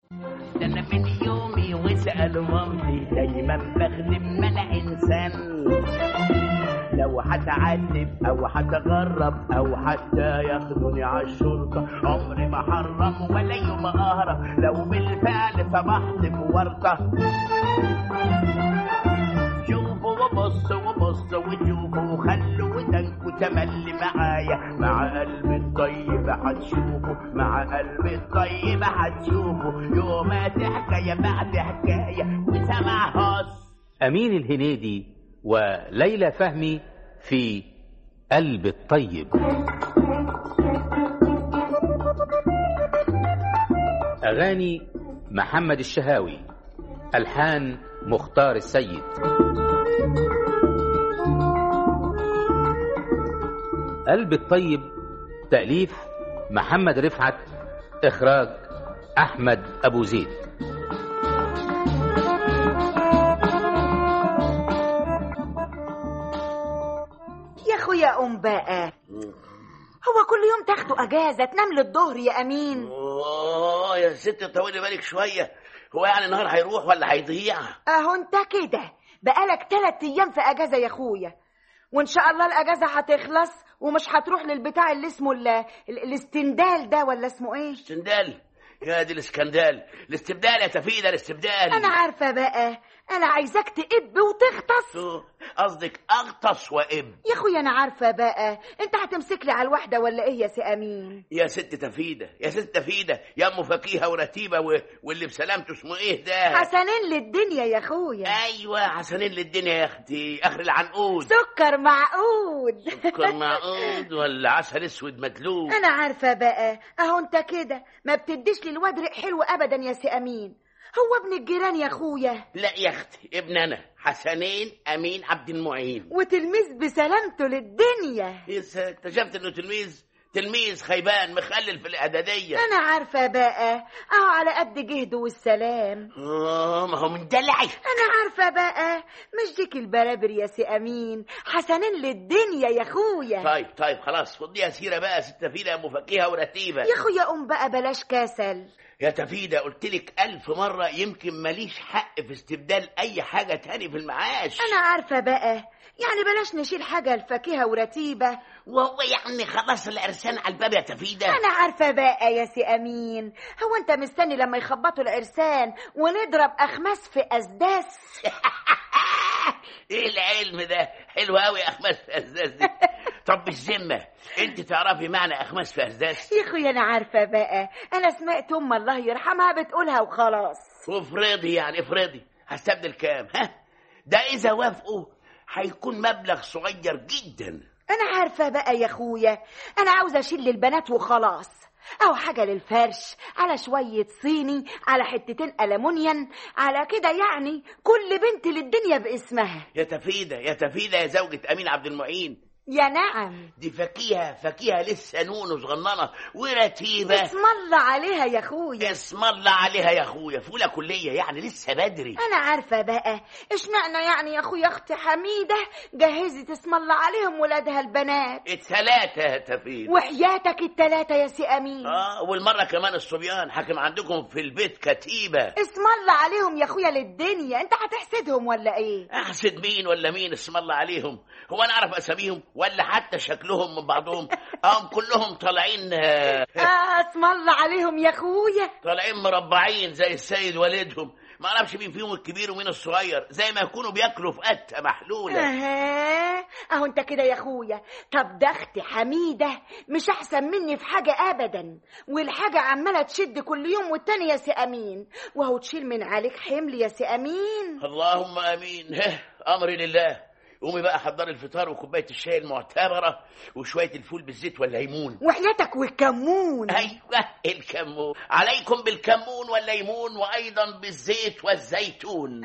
ده انا من يومي واسال مامتي دايما بخدم ما انا انسان لو هتعذب او هتغرب او حتى ياخدوني على الشرطه عمري ما حرم ولا يوم اهرب لو بالفعل سمحت بورطه شوفوا وبصوا وبصوا وشوفوا وخلوا ودنكوا تملي معايا مع قلبي الطيب هتشوفوا مع قلبي الطيب هتشوفوا يومات حكايه بعد حكايه وسمع هص أمين الهنيدي وليلى فهمي في قلب الطيب أغاني محمد الشهاوي ألحان مختار السيد قلب الطيب تأليف محمد رفعت إخراج أحمد أبو زيد يا اخويا ام بقى هو كل يوم تاخدوا اجازه تنام للظهر يا امين اوه يا ست طولي بالك شويه هو يعني النهار هيروح ولا هيضيع اهو انت كده بقالك تلات ايام في اجازه يا اخويا وان شاء الله الاجازه هتخلص ومش هتروح للبتاع اللي اسمه ال... ال... الاستندال ده ولا اسمه ايه استندال يا دي الاسكندال الاستبدال يا تفيدة الاستبدال انا عارفه بقى انا عايزاك تقب وتغطس شو قصدك اغطس واب يا اخويا انا عارفه بقى انت هتمسك لي على الواحده ولا ايه يا سي امين يا ست تفيدة يا ست تفيدة يا ام فكيهة ورتيبة و... واللي بسلامته اسمه ايه ده حسنين للدنيا يا اخويا ايوه حسنين للدنيا يا اختي اخر العنقود سكر معقود سكر معقود ولا عسل اسود مدلوق انا عارفه بقى اهو انت كده ما بتديش للواد ريق حلو ابدا يا سي امين هو ابن الجيران يا اخويا لا يا اختي ابن انا حسنين امين عبد المعين وتلميذ بسلامته للدنيا يس اكتشفت انه تلميذ تلميذ خيبان مخلل في الاعداديه انا عارفه بقى اهو على قد جهده والسلام اه ما هو من دلعي انا عارفه بقى مش ديك البرابر يا سي امين حسنين للدنيا يا اخويا طيب طيب خلاص فضيها سيره بقى ست تفيده يا ام فكيهه ورتيبه يا اخويا قوم بقى بلاش كسل يا تفيده قلت لك الف مره يمكن ماليش حق في استبدال اي حاجه تاني في المعاش انا عارفه بقى يعني بلاش نشيل حاجه الفاكهه ورتيبه وهو يعني خلاص العرسان على الباب يا تفيده انا عارفه بقى يا سي امين هو انت مستني لما يخبطوا العرسان ونضرب اخماس في اسداس ايه العلم ده حلو قوي اخماس في اسداس دي طب بالذمه انت تعرفي معنى اخماس في اسداس يا اخويا انا عارفه بقى انا سمعت ام الله يرحمها بتقولها وخلاص وافرضي يعني افرضي هستبدل كام ها ده اذا وافقوا هيكون مبلغ صغير جدا انا عارفه بقى يا اخويا انا عاوزه اشيل للبنات وخلاص او حاجه للفرش على شويه صيني على حتتين المونيان على كده يعني كل بنت للدنيا باسمها يا تفيده يا تفيده يا زوجة امين عبد المعين يا نعم دي فكيهه فكيهه لسه نون وصغننه ورتيبه اسم الله عليها يا اخويا اسم الله عليها يا اخويا في اولى كليه يعني لسه بدري انا عارفه بقى اشمعنى يعني يا اخويا اختي حميده جهزت اسم الله عليهم ولادها البنات الثلاثه يا تفيده وحياتك التلاتة يا سي امين اه والمره كمان الصبيان حاكم عندكم في البيت كتيبه اسم الله عليهم يا اخويا للدنيا انت هتحسدهم ولا ايه احسد مين ولا مين اسم الله عليهم هو انا اعرف اساميهم ولا حتى شكلهم من بعضهم هم كلهم طالعين آه، آه اسم الله عليهم يا اخويا طالعين مربعين زي السيد والدهم ما اعرفش مين فيهم الكبير ومين الصغير زي ما يكونوا بياكلوا في قته محلوله اها اهو انت كده يا اخويا طب ده اختي حميده مش احسن مني في حاجه ابدا والحاجه عماله تشد كل يوم والتاني يا سي امين وهو تشيل من عليك حمل يا سي امين اللهم امين هه، امري لله قومي بقى حضري الفطار وكوبايه الشاي المعتبره وشويه الفول بالزيت والليمون وحياتك والكمون ايوه الكمون عليكم بالكمون والليمون وايضا بالزيت والزيتون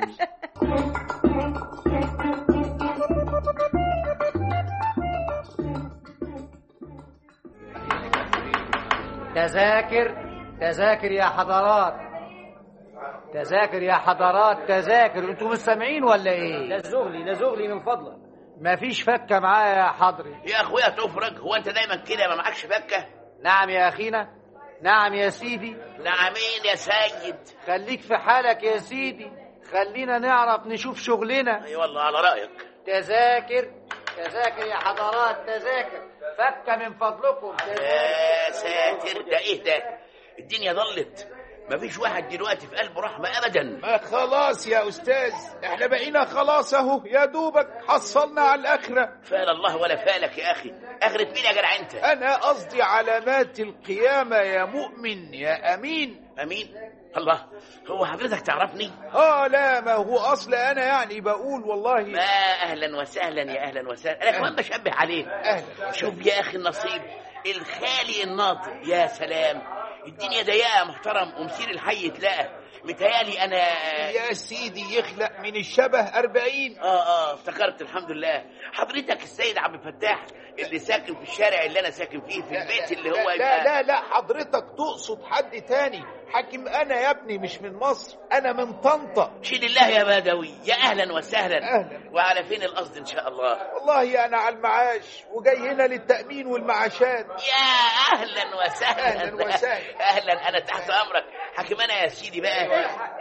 تذاكر تذاكر يا حضرات تذاكر يا حضرات تذاكر انتوا مش سامعين ولا ايه ده زغلي ده زغلي من فضلك مفيش فكه معايا يا حضري يا اخويا تفرج هو انت دايما كده ما معكش فكه نعم يا اخينا نعم يا سيدي نعمين يا سيد خليك في حالك يا سيدي خلينا نعرف نشوف شغلنا اي والله على رايك تذاكر تذاكر يا حضرات تذاكر فك من فضلكم تذاكر يا ساتر ده ايه ده الدنيا ضلت مفيش واحد دلوقتي في قلبه رحمه ابدا ما خلاص يا استاذ احنا بقينا خلاص اهو يا دوبك حصلنا على الاخره فال الله ولا فالك يا اخي اخرة مين يا جدع انت انا قصدي علامات القيامه يا مؤمن يا امين امين الله هو حضرتك تعرفني اه لا ما هو اصل انا يعني بقول والله ما اهلا وسهلا يا اهلا وسهلا انا كمان بشبه عليك اهلا شوف يا اخي النصيب الخالي الناطق يا سلام الدنيا ضيقه يا محترم ومسير الحي تلاقى متهيألي انا يا سيدي يخلق من الشبه أربعين اه اه افتكرت الحمد لله حضرتك السيد عبد الفتاح اللي ساكن في الشارع اللي انا ساكن فيه في البيت اللي هو لا لا, لا لا حضرتك تقصد حد تاني حاكم انا يا ابني مش من مصر انا من طنطا شيل الله يا بدوي يا اهلا وسهلا أهلا. وعلى فين القصد ان شاء الله والله انا على المعاش وجاي هنا للتأمين والمعاشات يا اهلا وسهلا أهلاً وسهلا. اهلا انا تحت امرك حاكم انا يا سيدي بقى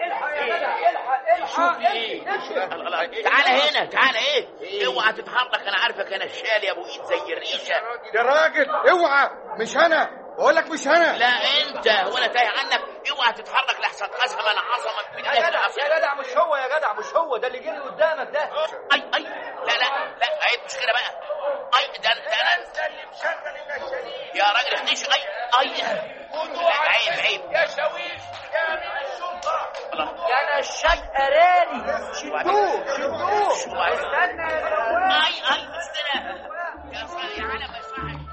شوف ايه الله، الله. تعالى هنا تعالى ايه اوعى تتحرك انا عارفك انا الشال يا ابو ايد زي الريشه يا راجل اوعى مش انا بقول لك مش انا لا انت هو انا تايه عنك اوعى تتحرك لحسن قسما عظمك من يا جدع يا جدع مش هو يا جدع مش هو ده اللي جري قدامك ده اي اي لا لا لا عيب مش كده بقى اي ده ده انا يا راجل احنيش اي اي لا عيب عيب يا شاويش يا من الشرطه الله ده انا الشاي قراني شدوه شدوه شو عايز؟ استنى يا جدع. اي اي مش كده يا صاحبي يا علم يا صاحبي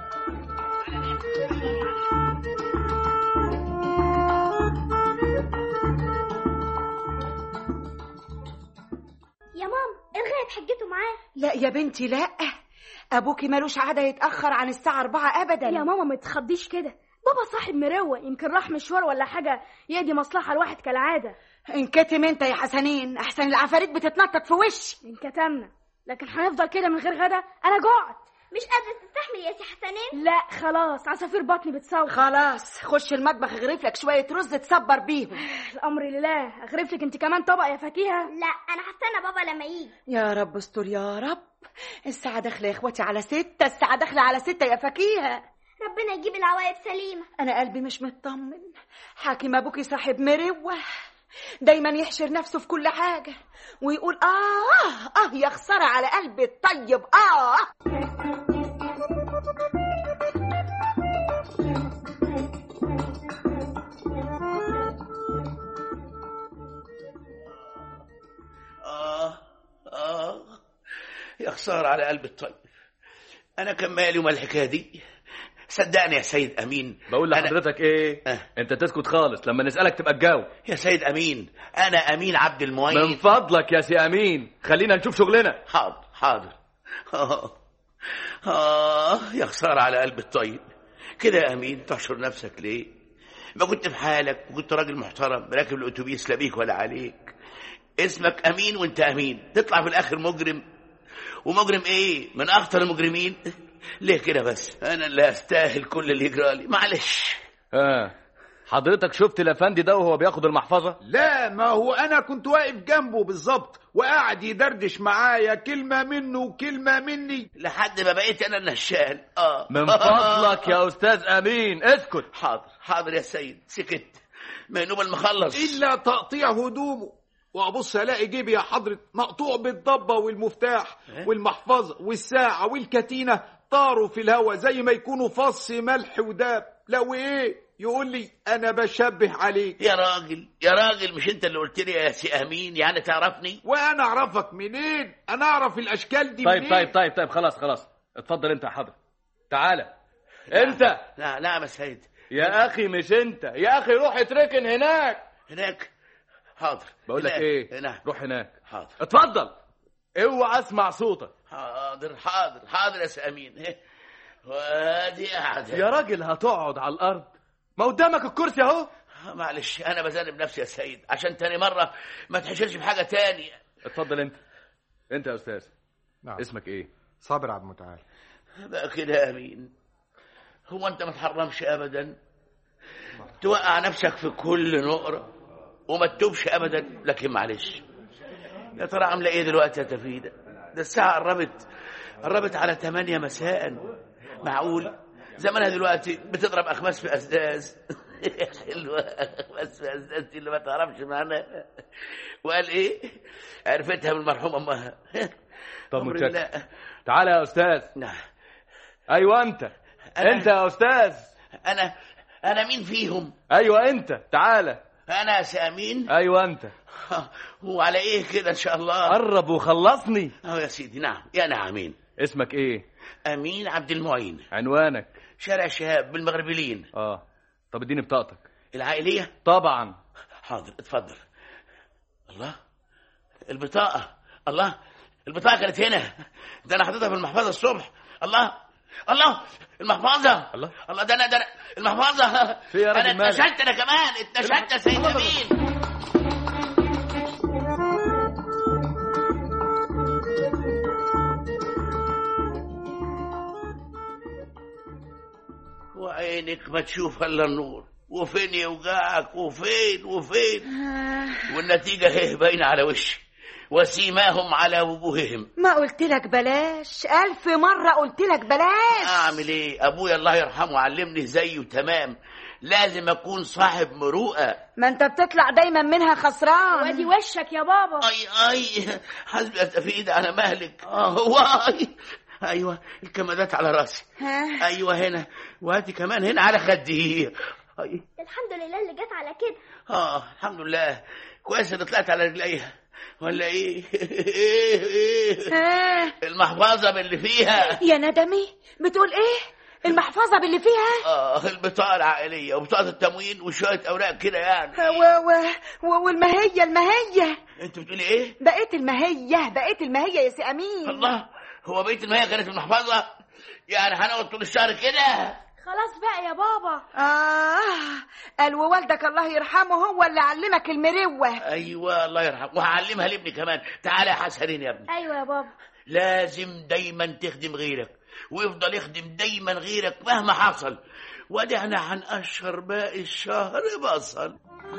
يا ماما الغاية حجته معاه لا يا بنتي لا ابوكي ملوش عاده يتاخر عن الساعه أربعة ابدا يا ماما ما تخضيش كده بابا صاحب مروق يمكن راح مشوار ولا حاجة يدي مصلحة الواحد كالعادة انكتم انت يا حسنين احسن العفاريت بتتنطط في وشي انكتمنا لكن هنفضل كده من غير غدا انا جعت مش قادرة تستحمل يا سي حسنين لا خلاص عصافير بطني بتصوت خلاص خش المطبخ اغرف لك شويه رز تصبر بيهم الامر لله اغرف لك انت كمان طبق يا فكيهه لا أنا هستنى بابا لما يجي يا رب استر يا رب الساعة داخلة يا اخواتي على ستة الساعة داخلة على ستة يا فكيهة ربنا يجيب العوايد سليمة أنا قلبي مش مطمن حاكم أبوكي صاحب مروة دايما يحشر نفسه في كل حاجة ويقول آه آه يا خسارة على قلبي الطيب آه آه آه يا خسارة على قلب الطيب أنا كان مالي وما الحكاية دي صدقني يا سيد أمين بقول أنا- لحضرتك ايه أه. انت تسكت خالص لما نسالك تبقى تجاوب يا سيد أمين أنا أمين عبد من المعين فضلك يا سي امين خلينا نشوف شغلنا حاضر حاضر آه آه يا خسارة على قلب الطيب كده يا أمين تحشر نفسك ليه ما كنت في حالك وكنت راجل محترم راكب الأتوبيس لا بيك ولا عليك اسمك أمين وأنت أمين تطلع في الآخر مجرم ومجرم إيه من أخطر المجرمين ليه كده بس أنا اللي أستاهل كل اللي يجرالي معلش اه حضرتك شفت الافندي ده وهو بياخد المحفظه لا ما هو انا كنت واقف جنبه بالظبط وقاعد يدردش معايا كلمه منه وكلمه مني لحد ما بقيت أنا النشال آه من فضلك يا استاذ امين اسكت حاضر حاضر يا سيد سكت مينوب المخلص الا تقطيع هدومه وابص الاقي جيبي يا حضره مقطوع بالضبه والمفتاح إيه؟ والمحفظه والساعه والكتينه طاروا في الهوا زي ما يكونوا فص ملح وداب لو ايه يقول لي انا بشبه عليك يا راجل يا راجل مش انت اللي قلت لي يا سي امين يعني تعرفني وانا اعرفك منين انا اعرف الاشكال دي طيب منين طيب طيب طيب خلاص خلاص اتفضل انت يا حضرتك تعالى انت لا لا يا سيد يا اخي مش انت يا اخي روح اتركن هناك هناك حاضر بقول لك هناك. ايه هناك روح هناك حاضر اتفضل اوعى اسمع صوتك حاضر حاضر حاضر يا سي امين إيه. وادي قاعدة يا راجل هتقعد على الارض ما قدامك الكرسي اهو معلش انا بذنب نفسي يا سيد عشان تاني مرة ما تحشرش في حاجة تاني اتفضل انت انت يا استاذ نعم اسمك ايه صابر عبد المتعال بقى كده يا امين هو انت ما تحرمش ابدا توقع نفسك في كل نقرة وما تتوبش ابدا لكن معلش يا ترى عامله ايه دلوقتي يا تفيده ده الساعه قربت قربت على 8 مساء معقول زمانها دلوقتي بتضرب اخماس في اسداس حلوه اخماس في اسداس دي اللي ما تعرفش معناها وقال ايه عرفتها من المرحوم امها طب أمر متشكر الله. تعالى يا استاذ نعم ايوه انت أنا- انت يا استاذ انا انا مين فيهم ايوه انت تعالى انا يا سامين ايوه انت وعلى ايه كده ان شاء الله قرب وخلصني اه يا سيدي نعم يا نعمين اسمك ايه امين عبد المعين عنوانك شارع شهاب بالمغربلين اه طب اديني بطاقتك العائليه طبعا حاضر اتفضل الله البطاقه الله البطاقه كانت هنا ده انا حاططها في المحفظه الصبح الله الله المحفظه الله. الله ده انا ده أنا المحفظه في يا راجل انا مالك؟ اتنشلت انا كمان اتنشلت يا سيد الله، الله. امين وعينك ما تشوف الا النور وفين يوجعك وفين وفين والنتيجة هي باينة على وشي وسيماهم على وجوههم ما قلت لك بلاش ألف مرة قلت لك بلاش أعمل إيه أبويا الله يرحمه علمني زيه تمام لازم أكون صاحب مروءة ما انت بتطلع دايما منها خسران وادي وشك يا بابا أي أي حسبي أستفيد على مهلك آه واي أيوة الكمادات على راسي ها أيوة هنا وهاتي كمان هنا على خدي أي الحمد لله اللي جت على كده اه الحمد لله كويس اني طلعت على رجليها ولا ايه ايه ايه ها المحفظه باللي فيها يا ندمي بتقول ايه المحفظة باللي فيها اه البطاقه العائليه وبطاقه التموين وشويه اوراق كده يعني و و و والمهية المهية انت بتقولي ايه بقيت المهية بقيت المهية يا سي أمين الله هو بيت المية كانت في المحفظه يعني هنقعد طول الشهر كده خلاص بقى يا بابا آه قال ووالدك الله يرحمه هو اللي علمك المروة ايوه الله يرحمه وهعلمها لابني كمان تعالى يا حسنين يا ابني ايوه يا بابا لازم دايما تخدم غيرك ويفضل يخدم دايما غيرك مهما حصل وادي احنا هنقشر باقي الشهر بصل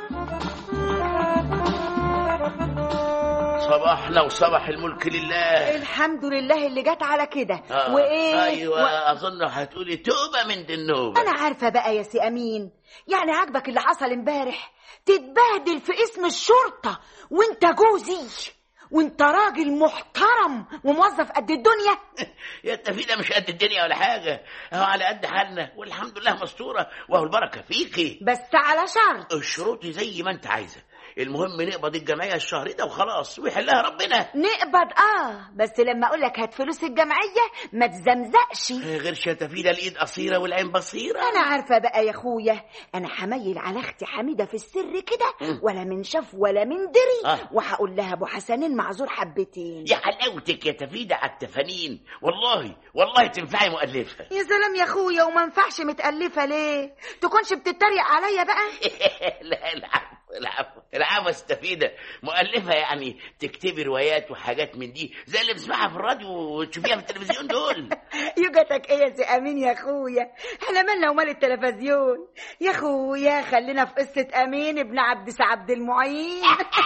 صباحنا وصباح الملك لله الحمد لله اللي جت على كده آه. وايه ايوه و... اظن هتقولي توبه من دي النوبه انا عارفه بقى يا سي امين يعني عاجبك اللي حصل امبارح تتبهدل في اسم الشرطه وانت جوزي وانت راجل محترم وموظف قد الدنيا يا التفيدة مش قد الدنيا ولا حاجة اهو على قد حالنا والحمد لله مستورة وهو البركة فيكي بس على شرط الشروط زي ما انت عايزة المهم نقبض الجمعية الشهر ده وخلاص ويحلها ربنا نقبض اه بس لما اقول لك هات فلوس الجمعيه ما تزمزقش غير شتافيدة الايد قصيرة والعين بصيرة انا عارفه بقى يا اخويا انا حميل على اختي حميده في السر كده ولا من شاف ولا من دري آه. وهقول لها ابو حسنين معذور حبتين يا حلاوتك يا تفيدة على التفانين والله والله تنفعي مؤلفة يا سلام يا اخويا وما ينفعش متالفه ليه تكونش بتتريق عليا بقى لا العفو العفو العفو استفيدة مؤلفة يعني تكتبي روايات وحاجات من دي زي اللي بتسمعها في الراديو وتشوفيها في التلفزيون دول يوجتك ايه يا سي امين يا اخويا احنا مالنا ومال التلفزيون يا اخويا خلينا في قصه امين ابن عبد سعد المعين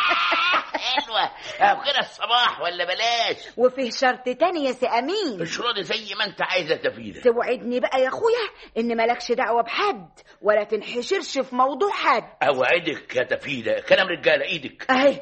حلوة أهو كده الصباح ولا بلاش وفيه شرط تاني يا سي امين اشرطي زي ما انت عايزة تفيدة توعدني بقى يا اخويا ان مالكش دعوه بحد ولا تنحشرش في موضوع حد اوعدك يا تفيدة كلام رجالة ايدك اهي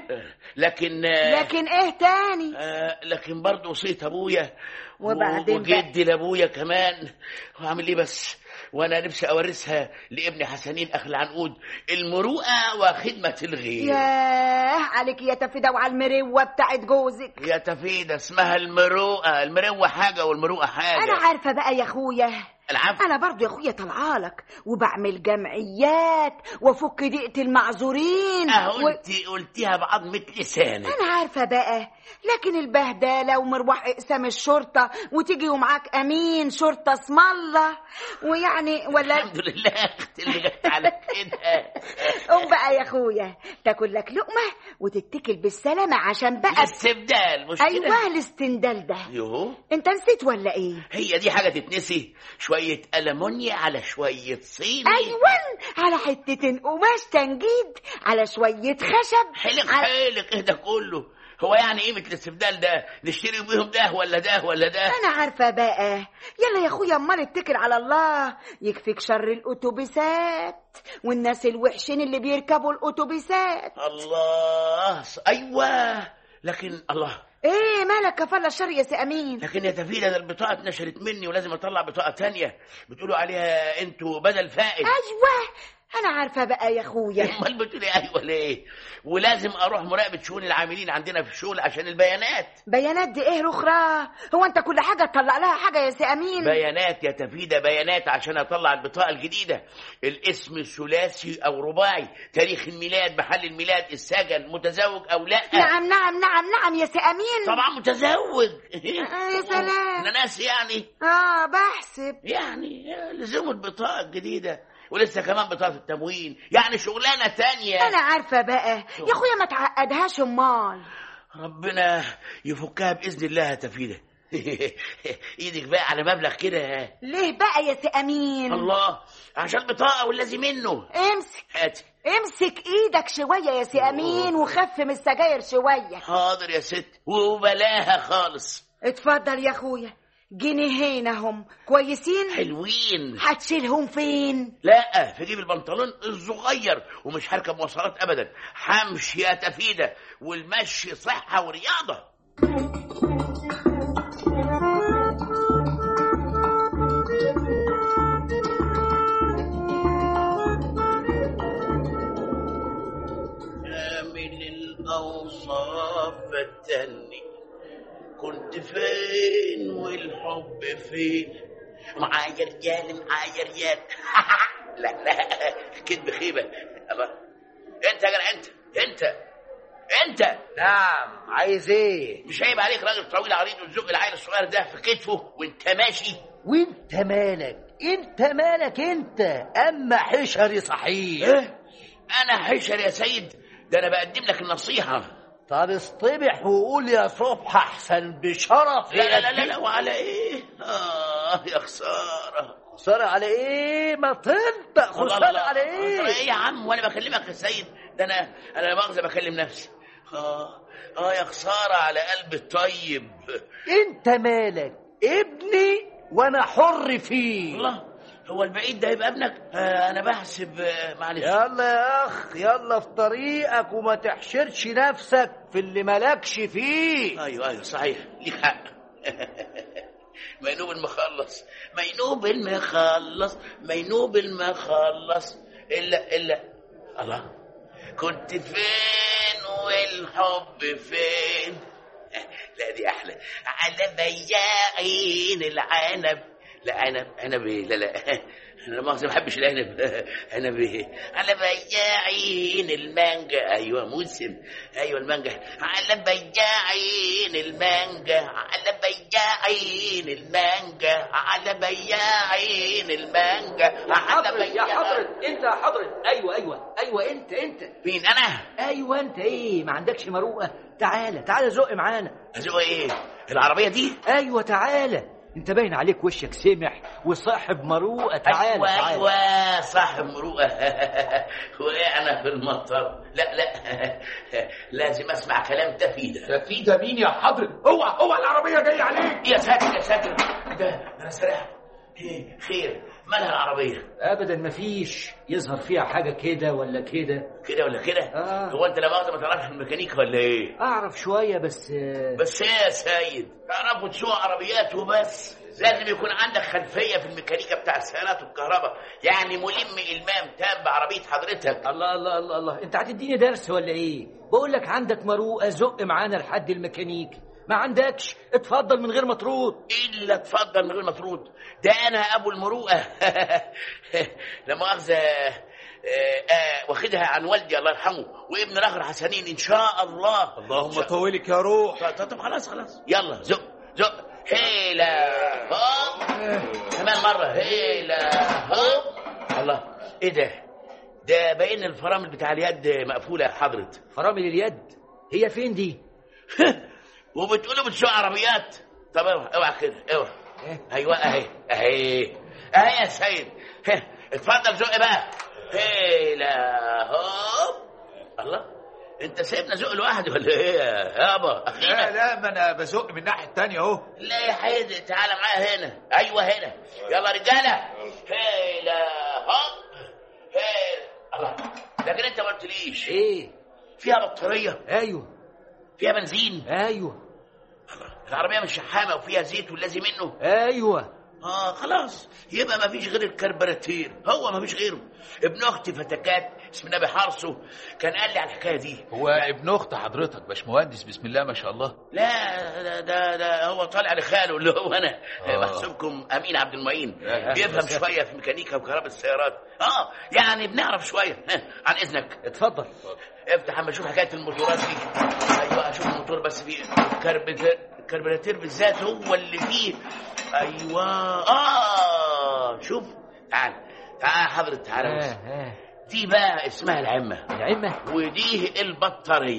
لكن لكن ايه تاني آه لكن برضه وصيت ابويا و- وبعدين بقى؟ وجدي لابويا كمان واعمل ايه بس وانا نفسي اورثها لابن حسنين اخ العنقود المروءه وخدمه الغير ياه عليك يا تفيدة وعلى المروه بتاعت جوزك يا تفيدة اسمها المروءه المروه حاجه والمروءه حاجه انا عارفه بقى يا اخويا العفو انا برضو يا اخويا طالعالك وبعمل جمعيات وافك ضيقه المعذورين اهو و... انت قلتيها بعظمه لسانك انا عارفه بقى لكن البهدله ومروح اقسام الشرطه وتيجي ومعاك امين شرطه اسم الله ويعني ولا الحمد لله اختي اللي جت على كده قوم بقى يا اخويا تاكل لك لقمه وتتكل بالسلامة عشان بقى الاستبدال مش كده أيوه الاستندال ده يوهو أنت نسيت ولا إيه؟ هي دي حاجة تتنسي شوية ألمونيا على شوية صيني أيوة على حتتين قماش تنجيد على شوية خشب حلق على... حلق ايه ده كله هو يعني قيمة الاستبدال ده نشتري بيهم ده ولا ده ولا ده أنا عارفة بقى يلا يا أخويا أمال اتكل على الله يكفيك شر الأتوبيسات والناس الوحشين اللي بيركبوا الأتوبيسات الله ايوه لكن الله إيه مالك كفالة الشر يا سي أمين لكن يا تفيدة ده البطاقة اتنشرت مني ولازم اطلع بطاقة تانية بتقولوا عليها انتوا بدل فائد أيوة أنا عارفة بقى يا أخويا امال بتقولي ايوه ليه ولازم اروح مراقبة شؤون العاملين عندنا في الشغل عشان البيانات بيانات دي إيه رخرة هو أنت كل حاجة تطلع لها حاجة يا سي أمين بيانات يا تفيدة بيانات عشان اطلع البطاقة الجديدة الاسم ثلاثي او رباعي تاريخ الميلاد محل الميلاد السجن متزوج او لا نعم نعم نعم نعم يا سي أمين طبعا متزوج آه، يا سلام انا ناسي يعني آه بحسب يعني لزوم البطاقة الجديدة ولسه كمان بطاقة التموين يعني شغلانة تانية أنا عارفة بقى يا أخويا ما تعقدهاش أمال ربنا يفكها بإذن الله يا تفيدة ايدك بقى على مبلغ كده ليه بقى يا سي أمين الله عشان البطاقة والذي منه امسك هاتي امسك ايدك شوية يا سي أمين وخف من السجاير شوية حاضر يا ست وبلاها خالص اتفضل يا أخويا جنيهين هم كويسين حلوين هتشيلهم فين لا في جيب البنطلون الصغير ومش هركب مواصلات ابدا همشي يا تفيدة والمشي صحة ورياضة كامل الأوصاف فتني كنت فين والحب فين معايا رجال معايا رجال لا لا كدب خيبة الله انت يا جدع انت انت انت نعم عايز ايه مش عيب عليك راجل طويل عريض وتزق العيل الصغير ده في كتفه وانت ماشي وانت مالك انت مالك انت اما حشري صحيح ايه انا حشر يا سيد ده انا بقدم لك النصيحة طب اصطبح وقول يا صبح احسن بشرف لا لا لا, لا, لا وعلى ايه اه يا خسارة خسارة على ايه ما تنطق خسارة على ايه ايه يا عم وانا بكلمك يا سيد ده انا انا لا مؤاخذة بكلم نفسي اه اه يا خسارة على قلبي الطيب انت مالك ابني وانا حر فيه الله هو البعيد ده يبقى ابنك آه انا بحسب آه معلش يلا يا اخ يلا في طريقك وما تحشرش نفسك في اللي مالكش فيه ايوه ايوه صحيح ليك حق مينوب المخلص مينوب المخلص مينوب المخلص الا الا الله كنت فين والحب فين لا دي احلى على بياعين العنب لا عنب عنب ايه لا لا انا ما ما بحبش العنب عنب ايه على بياعين المانجا ايوه موسم ايوه المانجا على بياعين المانجا على بياعين المانجا على بياعين المانجا يا على حضرة يا بياع- حضرة انت يا حضرة ايوه ايوه ايوه انت انت مين انا ايوه انت ايه ما عندكش مروءه تعالى تعالى زق معانا ازوق ايه العربيه دي ايوه تعالى انت باين عليك وشك سمح وصاحب مروءه تعالى ايوه تعالى ايوه صاحب مروءه وقعنا في المطر لا لا لازم اسمع كلام تفيده تفيدة مين يا حضرة اوعى اوعى العربية جاية عليك يا ساتر يا ساتر ده ده انا سرحت إيه، خير مالها العربيه ابدا مفيش يظهر فيها حاجه كده ولا كده كده ولا كده آه. هو انت لا مؤاخذه ما تعرفش الميكانيك ولا ايه اعرف شويه بس آه، بس ايه يا سيد تعرفوا تسوق عربيات وبس لازم يكون عندك خلفيه في الميكانيكا بتاع السيارات والكهرباء يعني ملم المام تام بعربيه حضرتك الله الله الله الله انت هتديني درس ولا ايه بقول لك عندك مروءه زق معانا لحد الميكانيك ما عندكش اتفضل من غير ما ترد الا تفضل من غير ما ترد ده انا ابو المروءه لا مؤاخذه آه، آه، واخدها عن والدي الله يرحمه وابن الاخر حسنين ان شاء الله اللهم طولك يا روح طب, طب, طب خلاص خلاص يلا زق زق هيلا هوب كمان مره هيلا هوب الله ايه ده ده باين الفرامل بتاع اليد مقفوله يا حضره فرامل اليد هي فين دي وبتقولوا بتسوق عربيات طب اوعى اوعى كده اوعى ايوه اهي اهي اهي يا سيد ها، اتفضل زق بقى هي لا هوب الله انت سايبنا زق لوحدي ولا ايه يا يابا لا اخينا لا ما انا بزق من الناحيه التانيه اهو لا يا حيد تعالى معايا هنا ايوه هنا يلا رجاله هي لا هوب هي الله لكن انت ما قلتليش ايه فيها بطاريه ايوه فيها بنزين ايوه العربيه مش شحامه وفيها زيت واللازم منه ايوه اه خلاص يبقى ما فيش غير الكربراتير هو ما فيش غيره ابن اختي فتكات اسم النبي حارسه كان قال لي على الحكايه دي هو ابن اخت حضرتك باشمهندس بسم الله ما شاء الله لا ده ده, ده هو طالع لخاله اللي هو انا آه. بحسبكم امين عبد المعين أهلا بيفهم وسهلا. شويه في ميكانيكا وكهرباء السيارات اه يعني بنعرف شويه ها، عن اذنك اتفضل افتح اما اشوف حكايه الموتورات دي ايوه اشوف الموتور بس فيه الكربت- الكربراتير بالذات هو اللي فيه ايوه اه شوف تعال تعال يا حضرة تعال بص آه، آه. دي بقى اسمها العمه العمة ودي البطاريه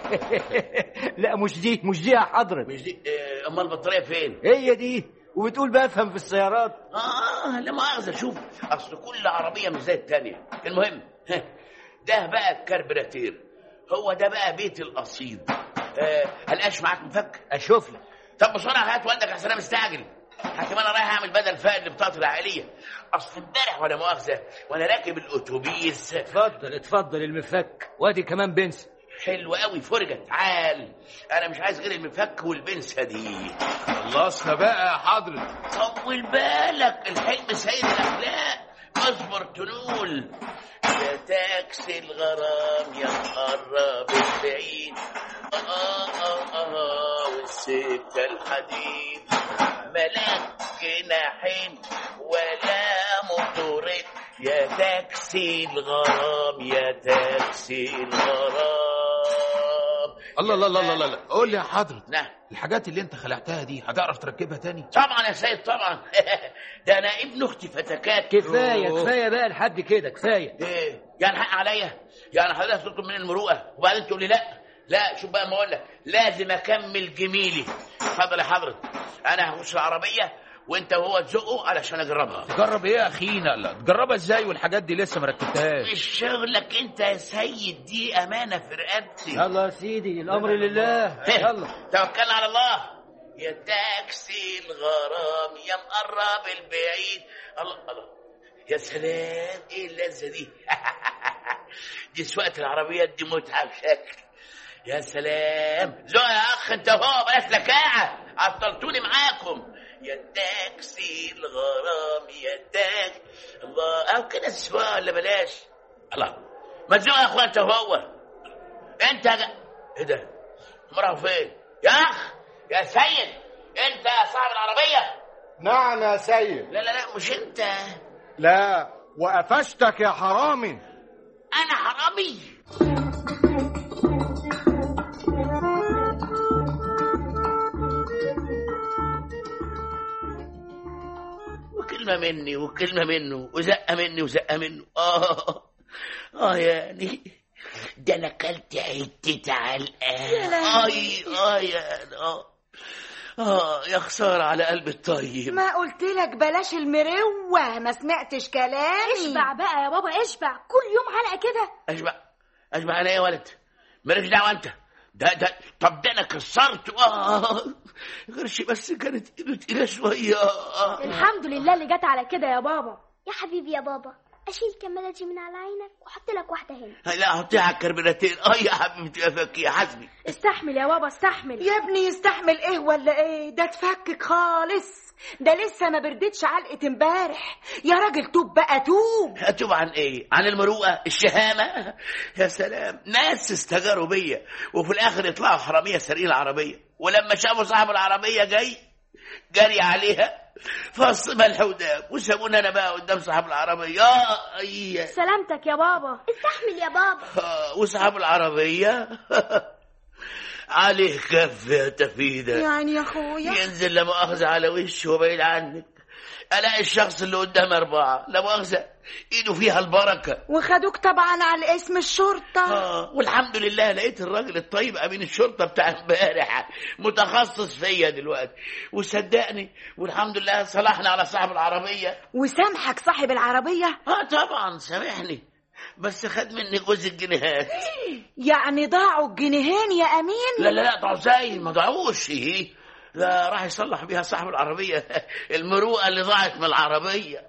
لا مش دي مش دي يا حضرة مش دي آه، امال البطاريه فين هي دي وبتقول بفهم في السيارات اه لا مؤاخذه شوف اصل كل عربيه مش زي الثانيه المهم ها، ده بقى الكربراتير هو ده بقى بيت القصيد آه هلقاش معاك مفك اشوف لك طب بسرعه هات والدك عشان انا مستعجل حكيم انا رايح اعمل بدل فائد لبطاقتي العائليه اصل امبارح ولا مؤاخذه وانا راكب الاتوبيس اتفضل اتفضل المفك وادي كمان بنس حلو قوي فرجه تعال انا مش عايز غير المفك والبنسه دي خلصنا بقى يا حضرة طول بالك الحلم سيد الاخلاق اصبر تنول يا تاكسي الغرام يا مقرب البعيد آه آه آه والسكة الحديد ملاك جناحين ولا موتورين يا تاكسي الغرام يا تاكسي الغرام الله الله الله الله الله قول لي يا حضرة نعم الحاجات اللي انت خلعتها دي هتعرف تركبها تاني طبعا يا سيد طبعا ده انا ابن اختي فتكات كفايه أوه. كفايه بقى لحد كده كفايه ايه يعني حق عليا يعني حضرتك تطلب من المروءه وبعدين تقول لي لا لا شوف بقى ما اقول لك لازم اكمل جميلي اتفضل يا حضرتك انا هخش العربيه وانت وهو تزقه علشان اجربها تجرب ايه يا اخينا لا تجربها ازاي والحاجات دي لسه ما ركبتهاش مش شغلك انت يا سيد دي امانه في رقبتي يلا يا سيدي الامر لله يلا توكلنا على الله يا تاكسي الغرام يا مقرب البعيد الله الله يا سلام ايه اللذه دي دي سواقه العربيات دي متعه بشكل يا سلام زو يا اخ انت هو بلاش لكاعه عطلتوني معاكم يا تاكسي الغرام يا تاك الله او كده السواقه ولا بلاش الله ما تزوق يا اخوان انت هو انت جا... ايه ده مرة فين يا اخ يا سيد انت صاحب العربيه نعم يا سيد لا لا لا مش انت لا وقفشتك يا حرامي انا حرامي وكلمه مني وكلمه منه وزقه مني وزقه منه اه اه يعني ده انا اكلت حته علقه اي اه يا اه اه يا خساره على قلب الطيب ما قلت لك بلاش المروه ما سمعتش كلامي اشبع بقى يا بابا اشبع كل يوم علقه كده اشبع اشبع انا ايه يا ولد مالكش دعوه انت ده ده طب ده انا كسرت اه غيرش بس كانت ايده تقيله شويه آه. الحمد لله اللي جت على كده يا بابا يا حبيبي يا بابا اشيل كمالة دي من على عينك واحط لك واحده هنا لا حطيها على الكربوناتير اه يا حبيبتي يا فكي حسبي استحمل يا بابا استحمل يا ابني يستحمل ايه ولا ايه ده تفكك خالص ده لسه ما بردتش علقه امبارح يا راجل توب بقى توب اتوب عن ايه عن المروءه الشهامه يا سلام ناس استجاروا بيا وفي الاخر يطلعوا حراميه سارقين العربيه ولما شافوا صاحب العربيه جاي جري عليها فص ملح وداب وسابونا انا بقى قدام صاحب العربيه آه، اي سلامتك يا بابا استحمل يا بابا آه، وصاحب العربيه عليه كف يا تفيده يعني يا اخويا ينزل لا مؤاخذة على وشه وبعيد عنك الاقي الشخص اللي قدامي اربعه لا مؤاخذه ايده فيها البركه وخدوك طبعا على اسم الشرطة آه والحمد لله لقيت الراجل الطيب امين الشرطه بتاع امبارح متخصص فيا دلوقتي وصدقني والحمد لله صلحنا على صاحب العربيه وسامحك صاحب العربية اه طبعا سامحني بس خد مني جزء الجنيهات يعني ضاعوا الجنيهين يا أمين لا لا لا ضاعوا ازاي ما ضاعوش إيه؟ لا راح يصلح بيها صاحب العربيه المروءه اللي ضاعت من العربيه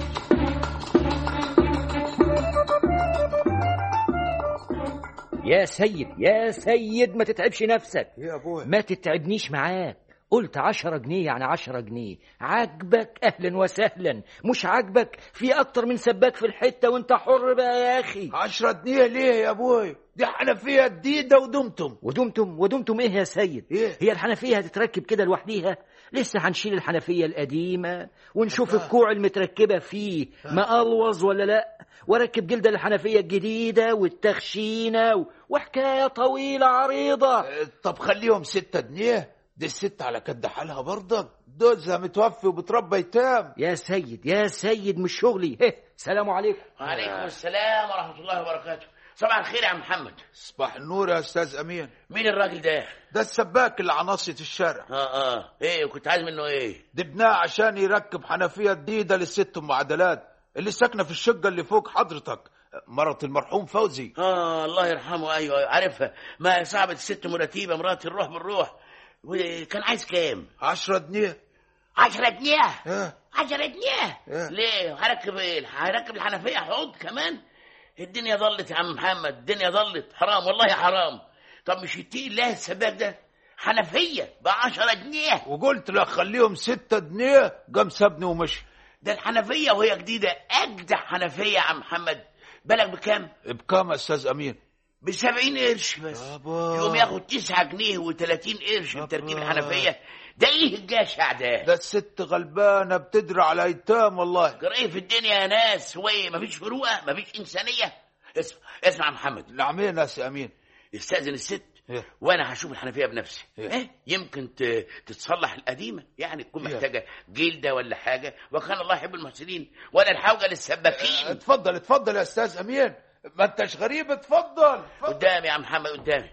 يا سيد يا سيد ما تتعبش نفسك يا ابويا ما تتعبنيش معاك قلت عشرة جنيه يعني عشرة جنيه عاجبك أهلا وسهلا مش عاجبك في أكتر من سباك في الحتة وانت حر بقى يا أخي عشرة جنيه ليه يا ابويا دي حنفية جديدة ودمتم ودمتم ودمتم ايه يا سيد إيه؟ هي الحنفية هتتركب كده لوحديها لسه هنشيل الحنفية القديمة ونشوف الكوع المتركبة فيه مقلوظ ولا لا واركب جلد الحنفية الجديدة والتخشينة و- وحكاية طويلة عريضة آه، طب خليهم ستة جنيه دي الست على كد حالها برضك جوزها متوفي وبتربى يتام يا سيد يا سيد مش شغلي هه سلام عليكم وعليكم السلام ورحمه الله وبركاته صباح الخير يا عم محمد صباح النور يا استاذ امين مين الراجل ده ده السباك اللي على ناصية الشارع اه اه ايه وكنت عايز منه ايه جبناه عشان يركب حنفية جديدة للست ام عدلات اللي ساكنة في الشقة اللي فوق حضرتك مرت المرحوم فوزي اه الله يرحمه ايوه أيوة، عارفها ما هي صاحبة الست مرتيبة مرات الروح بالروح وكان عايز كام؟ عشرة جنيه عشرة جنيه اه عشرة جنيه إيه؟ ليه؟ هركب ايه؟ هركب الحنفية حوض كمان؟ الدنيا ضلت يا عم محمد الدنيا ضلت حرام والله حرام طب مش يتقي الله السباك ده حنفية بعشرة جنيه وقلت له خليهم ستة جنيه قام سابني ومشي ده الحنفية وهي جديدة أجدع حنفية يا عم محمد بالك بكام؟ بكام يا استاذ امين بسبعين قرش بس يابا. يقوم ياخد تسعة جنيه وتلاتين قرش من تركيب يابا. الحنفية ده ايه الجشع ده؟ ده الست غلبانة بتدري على ايتام والله جرى ايه في الدنيا يا ناس هو ايه مفيش فروقة مفيش إنسانية اسمع اسمع يا محمد نعمين يا سي امين استأذن الست إيه؟ وانا هشوف الحنفيه بنفسي إيه؟ إيه؟ يمكن ت- تتصلح القديمه يعني تكون إيه؟ محتاجه جلده ولا حاجه وكان الله يحب المحسنين ولا الحوجه للسباكين اتفضل اتفضل يا استاذ امين ما انتش غريب اتفضل اتفضل. قدامي يا عم محمد قدامي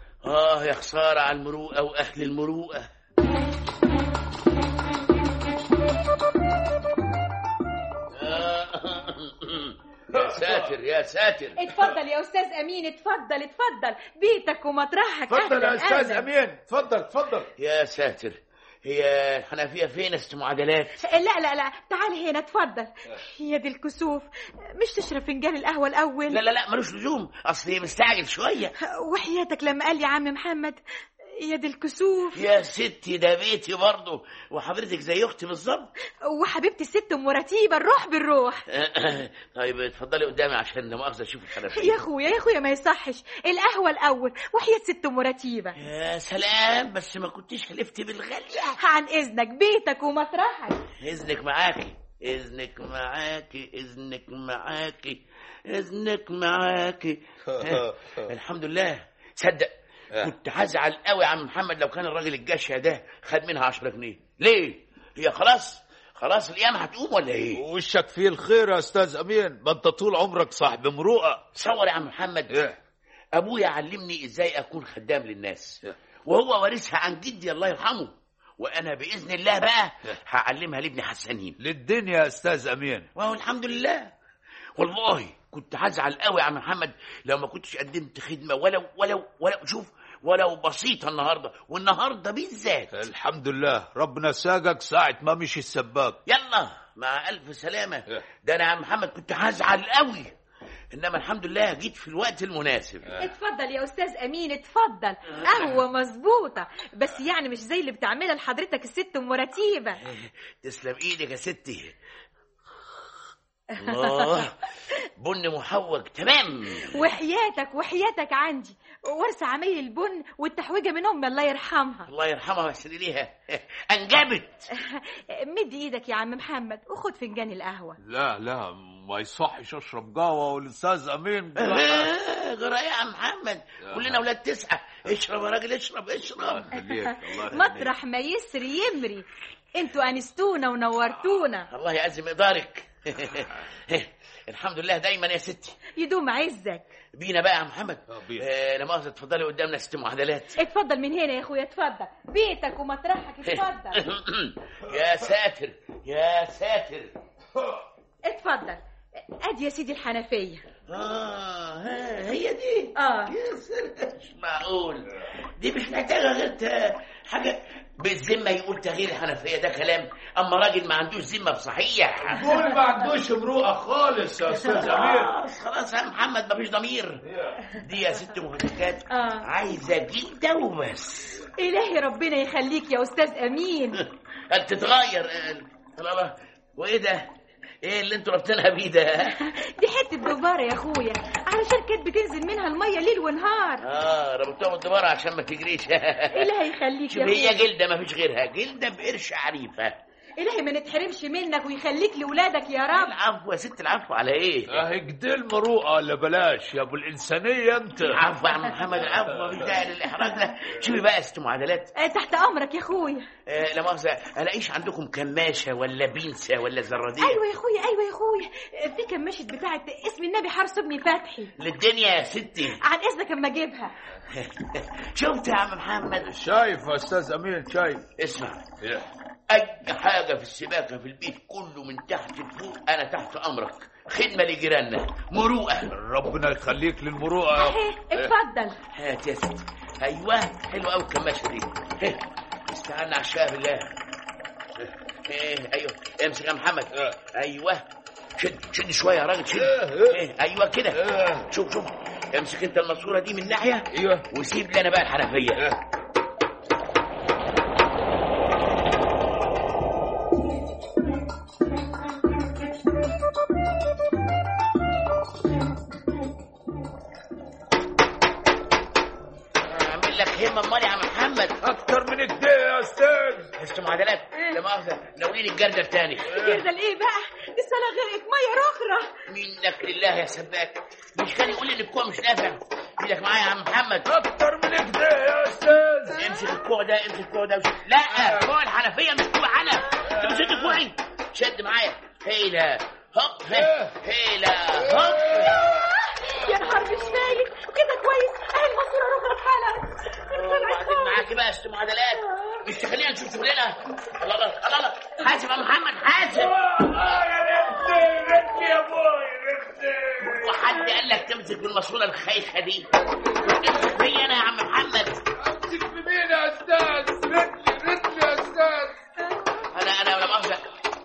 اه يا خساره على المروءه واهل المروءه يا ساتر يا ساتر اتفضل يا استاذ امين اتفضل اتفضل بيتك ومطرحك اتفضل يا أهلاً، استاذ أهلاً. امين اتفضل اتفضل يا ساتر هي الحنفيه فين است معادلات لا لا لا تعال هنا اتفضل يا دي الكسوف مش تشرب فنجان القهوه الاول لا لا لا ملوش لزوم اصل مستعجل شويه وحياتك لما قال لي عم محمد يا دي الكسوف يا ستي ده بيتي برضه وحضرتك زي اختي بالظبط وحبيبتي الست ام رتيبه الروح بالروح طيب اتفضلي قدامي عشان لا مؤاخذه اشوف الحنفيه يا اخويا يا اخويا ما يصحش القهوه الاول وحياه ست ام رتيبه يا سلام بس ما كنتيش حلفتي بالغالية عن اذنك بيتك ومطرحك إذنك معاكي إذنك معاكي إذنك معاكي إذنك معاكي الحمد لله صدق كنت هزعل قوي يا عم محمد لو كان الراجل الجشع ده خد منها 10 جنيه ليه هي خلاص خلاص القيامة هتقوم ولا ايه وشك فيه الخير يا استاذ امين ما انت طول عمرك صاحب مروءه تصور يا عم محمد إيه؟ ابويا علمني ازاي اكون خدام للناس وهو وارثها عن جدي الله يرحمه وانا باذن الله بقى هعلمها لابني حسنين للدنيا يا استاذ امين وهو الحمد لله والله كنت هزعل قوي يا عم محمد لو ما كنتش قدمت خدمه ولو ولو ولو شوف ولو بسيطه النهارده والنهارده بالذات الحمد لله ربنا ساقك ساعة ما مشي السباك يلا مع الف سلامه ده انا يا عم محمد كنت هزعل قوي انما الحمد لله جيت في الوقت المناسب اتفضل يا استاذ امين اتفضل قهوه مظبوطه بس يعني مش زي اللي بتعملها لحضرتك الست ام رتيبه تسلم ايدك يا ستي الله بن محوج تمام وحياتك وحياتك عندي ورثة عمايل البن والتحويجه من امي الله يرحمها الله يرحمها ويحسن ليها انجبت مد ايدك يا عم محمد وخد فنجان القهوه لا لا ما يصحش اشرب قهوه والاستاذ امين آه، جرى ايه يا عم محمد كلنا اولاد تسعه اشرب يا راجل اشرب اشرب مطرح ما يسري يمري انتوا انستونا ونورتونا الله يعزم مقدارك الحمد لله دايما يا ستي يدوم عزك بينا بقى يا محمد آه لا مؤاخذة اتفضلي قدامنا ست معادلات اتفضل من هنا يا اخويا اتفضل بيتك ومطرحك اتفضل يا ساتر يا ساتر اتفضل ادي يا سيدي الحنفيه اه ها، هي دي اه يا سلام مش معقول دي مش محتاجه غير ت- حاجه بالذمه يقول تغيير الحنفيه ده كلام اما راجل ما عندوش ذمه بصحيح دول ما عندوش مروءه خالص يا استاذ امير خلاص خلاص يا محمد مفيش ضمير دي يا ست مفككات اه عايزه جلده وبس الهي ربنا يخليك يا استاذ امين قال تتغير قال الله وايه ده ايه اللي انتوا رابطينها بيه ده دي حته دباره يا اخويا علشان كانت بتنزل منها الميه ليل ونهار اه ربطوها بالدبارة عشان ما تجريش الهي يخليك شوف يا هي اخويا جلده مفيش غيرها جلده بقرش عريفه الهي ما نتحرمش منك ويخليك لاولادك يا رب العفو يا ست العفو على ايه اهي كده المروءه لا بلاش يا ابو الانسانيه انت العفو يا عم محمد العفو مفيش داعي للاحراج ده شوفي بقى يا ست معادلات آه، تحت امرك يا اخويا آه لا مؤاخذه الاقيش عندكم كماشه ولا بينسه ولا زراديه ايوه يا اخويا ايوه يا اخويا آه، في كماشة بتاعت اسم النبي حرس ابني فتحي للدنيا يا ستي عن اذنك اما اجيبها شفت يا عم محمد شايف يا استاذ امين شايف اسمع اي حاجه في السباكه في البيت كله من تحت لفوق انا تحت امرك خدمه لجيراننا مروءه ربنا يخليك للمروءه يا اهي اتفضل هات يا ستي ايوه حلوه قوي الكماشه دي إيه، استعنا على الشاه بالله ايه ايوه امسك يا محمد ايوه شد شد شويه يا راجل شد إيه ايوه كده شوف شوف امسك انت الماسوره دي من ناحيه ايوه وسيب لي انا بقى الحنفيه اعمل لك همه امال يا عم محمد اكتر من كده يا استاذ حس معادلات لا مؤاخذه ناولين الجردل تاني الجردل ايه بقى دي الصلاه غرقت ميه رخرة منك لله يا سباك مش كان يقول لي ان الكوع مش نافع ايدك معايا يا عم محمد اكتر من كده يا استاذ امسك الكوع ده امسك الكوع ده وش- لا كوع الحنفيه مش كوع انا انت مش شد كوعي شد معايا هيلا هوب هيلا هوب يا نهار مش فايت كده كويس اهي الماسوره رخرة في حالها وبعدين معاكي بقى ست معادلات مش تخلينا نشوف شغلنا الله الله الله الله حاسب يا محمد حاسب يا ابوي وحد قال لك تمسك بالماسوره الخايخه دي امسك فيا انا يا عم محمد امسك بمين يا استاذ رجلي رجلي يا استاذ انا انا لا مؤاخذه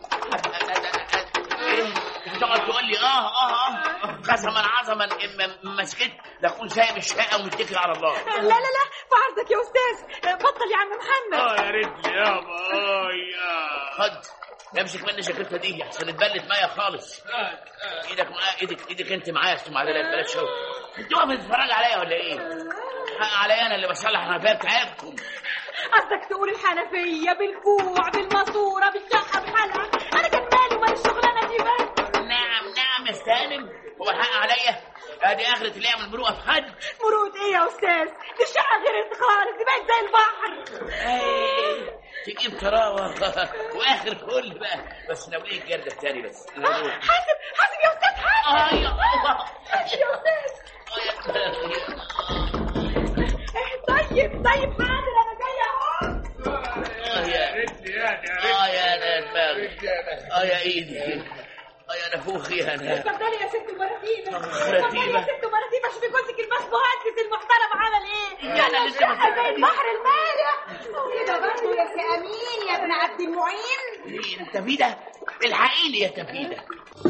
إيه؟ تقعد تقول لي اه اه اه قسما عظما ان ما- ما سكت لاكون سايب الشقه ومتكل على الله لا لا لا في عرضك يا استاذ بطل يا عم محمد اه يا رجلي يابا اه يا خد امسك مني شكلتها دي احسن اتبلت ميه خالص ايدك معايا ايدك ايدك انت معايا يا ست معدلات بلاش شغل انت واقف تتفرج عليا ولا ايه؟ حق عليا انا اللي بصلح الحنفيه بتاعتكم قصدك تقول الحنفيه بالكوع بالماسوره بالشقه بحالها انا كان مالي ومال الشغلانه دي بس نعم نعم يا سالم هو الحق عليا ادي اخرة اللي يعمل مروءه في حد مرود ايه يا استاذ دي الشقه غير خالص دي بقت زي البحر ايه تجيب طراوه واخر كل بقى بس ناوليه الجرده التاني بس حاسب حاسب يا استاذ حاسب اه يا يا استاذ طيب طيب حاضر انا جايه اهو اه يا رجلي يا اه يا انا دماغي اه يا ايدي اه يا نفوخي انا اتفضلي يا ست مرتيبه مرتيبة. اتفضلي يا ست مرتيبه شوفي جوزك المهندس المحترم عمل ايه يا أنا لسه الشقة زي البحر المالح كده برضه يا سي امين يا ابن عبد المعين إيه، انت في ده الحقيني يا تفيده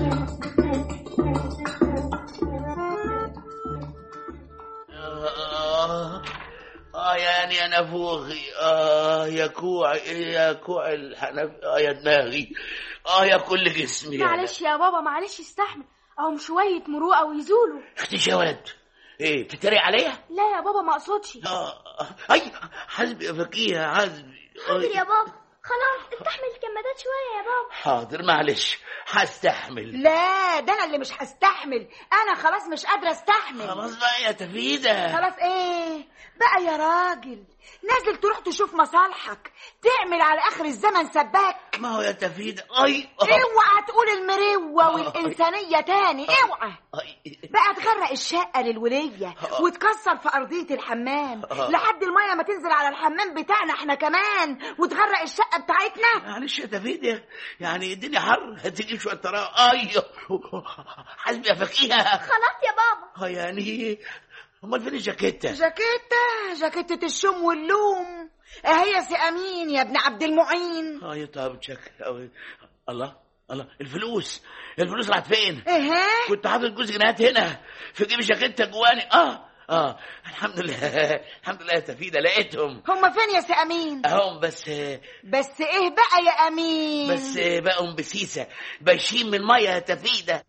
آه آه يعني أنا فوخي آه يا كوع يا كوع الحنف آه يا دماغي آه يا كل جسمي أنا. معلش يا بابا معلش استحمل اهم شوية مروءة ويزولوا اختي يا ولد إيه بتتريق عليا؟ لا يا بابا ما اقصدش آه آه، أي حسبي يا فكيها حسبي حاضر أي. يا بابا خلاص استحمل الكمادات شوية يا بابا حاضر معلش هستحمل لا ده انا اللي مش هستحمل انا خلاص مش قادره استحمل خلاص بقى يا تفيدة خلاص ايه بقى يا راجل نازل تروح تشوف مصالحك تعمل على اخر الزمن سباك ما هو يا تفيدة اي اوعى تقول المروه والانسانيه تاني اوعى بقى تغرق الشقه للوليه وتكسر في ارضيه الحمام آه. لحد الميه ما تنزل على الحمام بتاعنا احنا كمان وتغرق الشقه بتاعتنا معلش يا تفيدة يعني الدنيا حر هتجيب شوية طراوة اي حسبي يا فكيهة خلاص يا بابا اه يعني امال فين الجاكيتة جاكيتة جاكيتة الشم واللوم اهي يا سي امين يا ابن عبد المعين اه طب شكل أوي. الله الله الفلوس الفلوس راحت فين ايه كنت حاطط جوز جنيهات هنا في جيب جاكيتة جواني اه اه الحمد لله الحمد لله يا تفيدة لقيتهم هما فين يا سي امين اهم بس بس ايه بقى يا امين بس بقوا بسيسة بايشين من مية يا تفيدة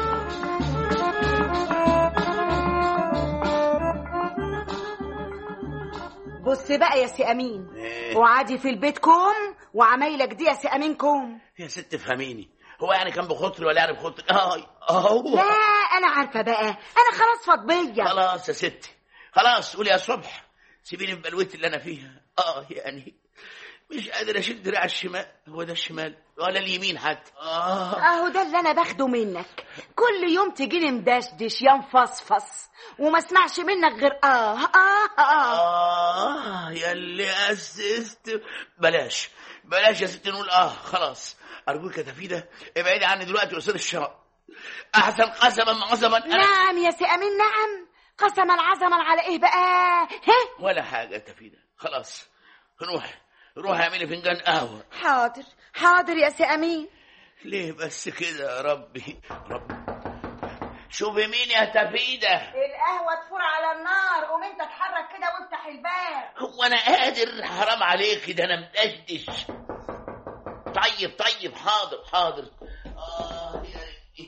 بص بقى يا سي امين إيه؟ وعادي في البيت كوم وعمايلك دي يا سي امين كوم يا ست فهميني هو يعني كان بخاطري ولا يعني بخاطري اه اه لا انا عارفه بقى انا خلاص فضيه خلاص يا ستي خلاص قولي يا صبح سيبيني في بلوتي اللي انا فيها اه يعني مش قادر اشد دراع الشمال هو ده الشمال ولا اليمين حتى اه اهو ده اللي انا باخده منك كل يوم تجيني مدشدش يا مفصفص وما اسمعش منك غير اه اه اه اه يا اللي اسست بلاش بلاش يا ستي نقول اه خلاص ارجوك يا تفيده ابعدي عني دلوقتي وصل الشراب احسن قسما عظما أنا- نعم يا سي امين نعم قسما عظما على ايه بقى ها ولا حاجه يا تفيده خلاص روح روح اعملي فنجان قهوه حاضر حاضر يا سي امين ليه بس كده يا ربي ربي شوفي مين يا تفيده القهوه تفور على النار قوم انت اتحرك كده وافتح الباب هو انا قادر حرام عليك ده انا مدشدش طيب طيب حاضر حاضر اه يا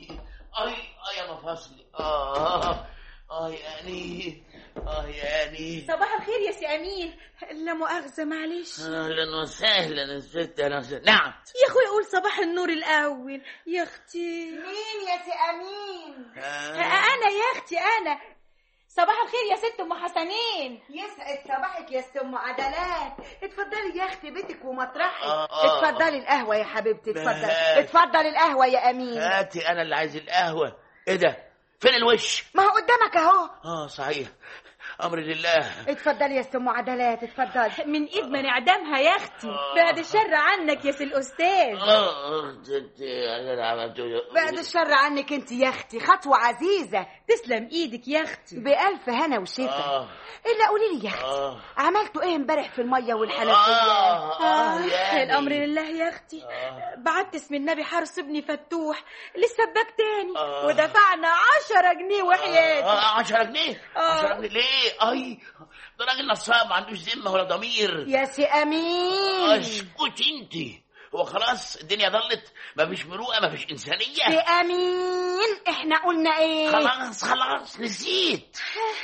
اي اي يا مفاصلي اه اه يعني اه يعني صباح الخير يا سي امين لا مؤاخذه معلش اهلا وسهلا يا ست اهلا وسهلا نعم يا اخويا قول صباح النور الاول يا اختي مين يا سي امين آه، انا يا اختي انا صباح الخير يا ست ام حسنين يسعد صباحك يا ست ام عدلات اتفضلي يا اختي بيتك ومطرحك آه، آه. اتفضلي القهوه يا حبيبتي اتفضلي بهات. اتفضلي القهوه يا امين هاتي انا اللي عايز القهوه ايه ده فين الوش ما هو قدامك اهو اه صحيح امر لله اتفضلي يا ست ام عدلات اتفضلي من ايد ما نعدمها يا اختي بعد الشر عنك يا سي الاستاذ اه ستي انا عملته بعد الشر عنك انت يا اختي خطوه عزيزه تسلم ايدك يا اختي بألف هنا وشفا آه. الا قولي لي يا اختي آه. عملتوا ايه امبارح في الميه والحنفيه آه، آه، يعني. الامر لله يا اختي بعت اسم النبي حرس ابني فتوح للسباك تاني آه. ودفعنا عشرة جنيه وحياتي اه 10 جنيه آه. 10 جنيه ليه اي ده راجل نصاب ما عندوش ذمه ولا ضمير يا سي امين اسكت انت هو خلاص الدنيا ضلت ما فيش مروءه ما فيش سي انسانيه امين احنا قلنا ايه خلاص خلاص نسيت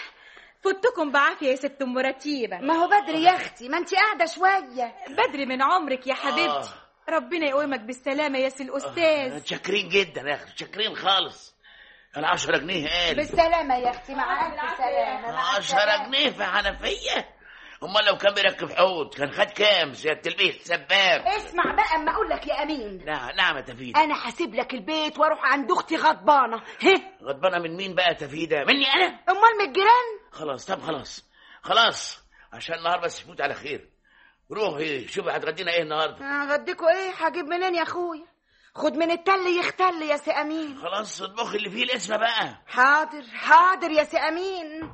فتكم بعافية يا ست ام رتيبة ما هو بدري يا اختي ما انت قاعده شويه بدري من عمرك يا حبيبتي ربنا يقومك بالسلامة يا سي الأستاذ متشكرين جدا يا اخي متشكرين خالص ال 10 جنيه قال بالسلامه يا اختي مع الف سلامه مع 10 السلامة. جنيه في حنفيه امال لو كان بيركب حوض كان خد كام سياده البيت سباب اسمع بقى اما اقول لك يا امين نعم نعم يا تفيد انا هسيب لك البيت واروح عند اختي غضبانه ها غضبانه من مين بقى يا تفيده مني انا امال من الجيران خلاص طب خلاص خلاص عشان النهار بس يفوت على خير روحي شوفي هتغدينا ايه النهارده هغديكوا ايه هجيب منين يا اخويا خد من التل يختل يا سي امين خلاص اطبخي اللي فيه الاسم بقى حاضر حاضر يا سي امين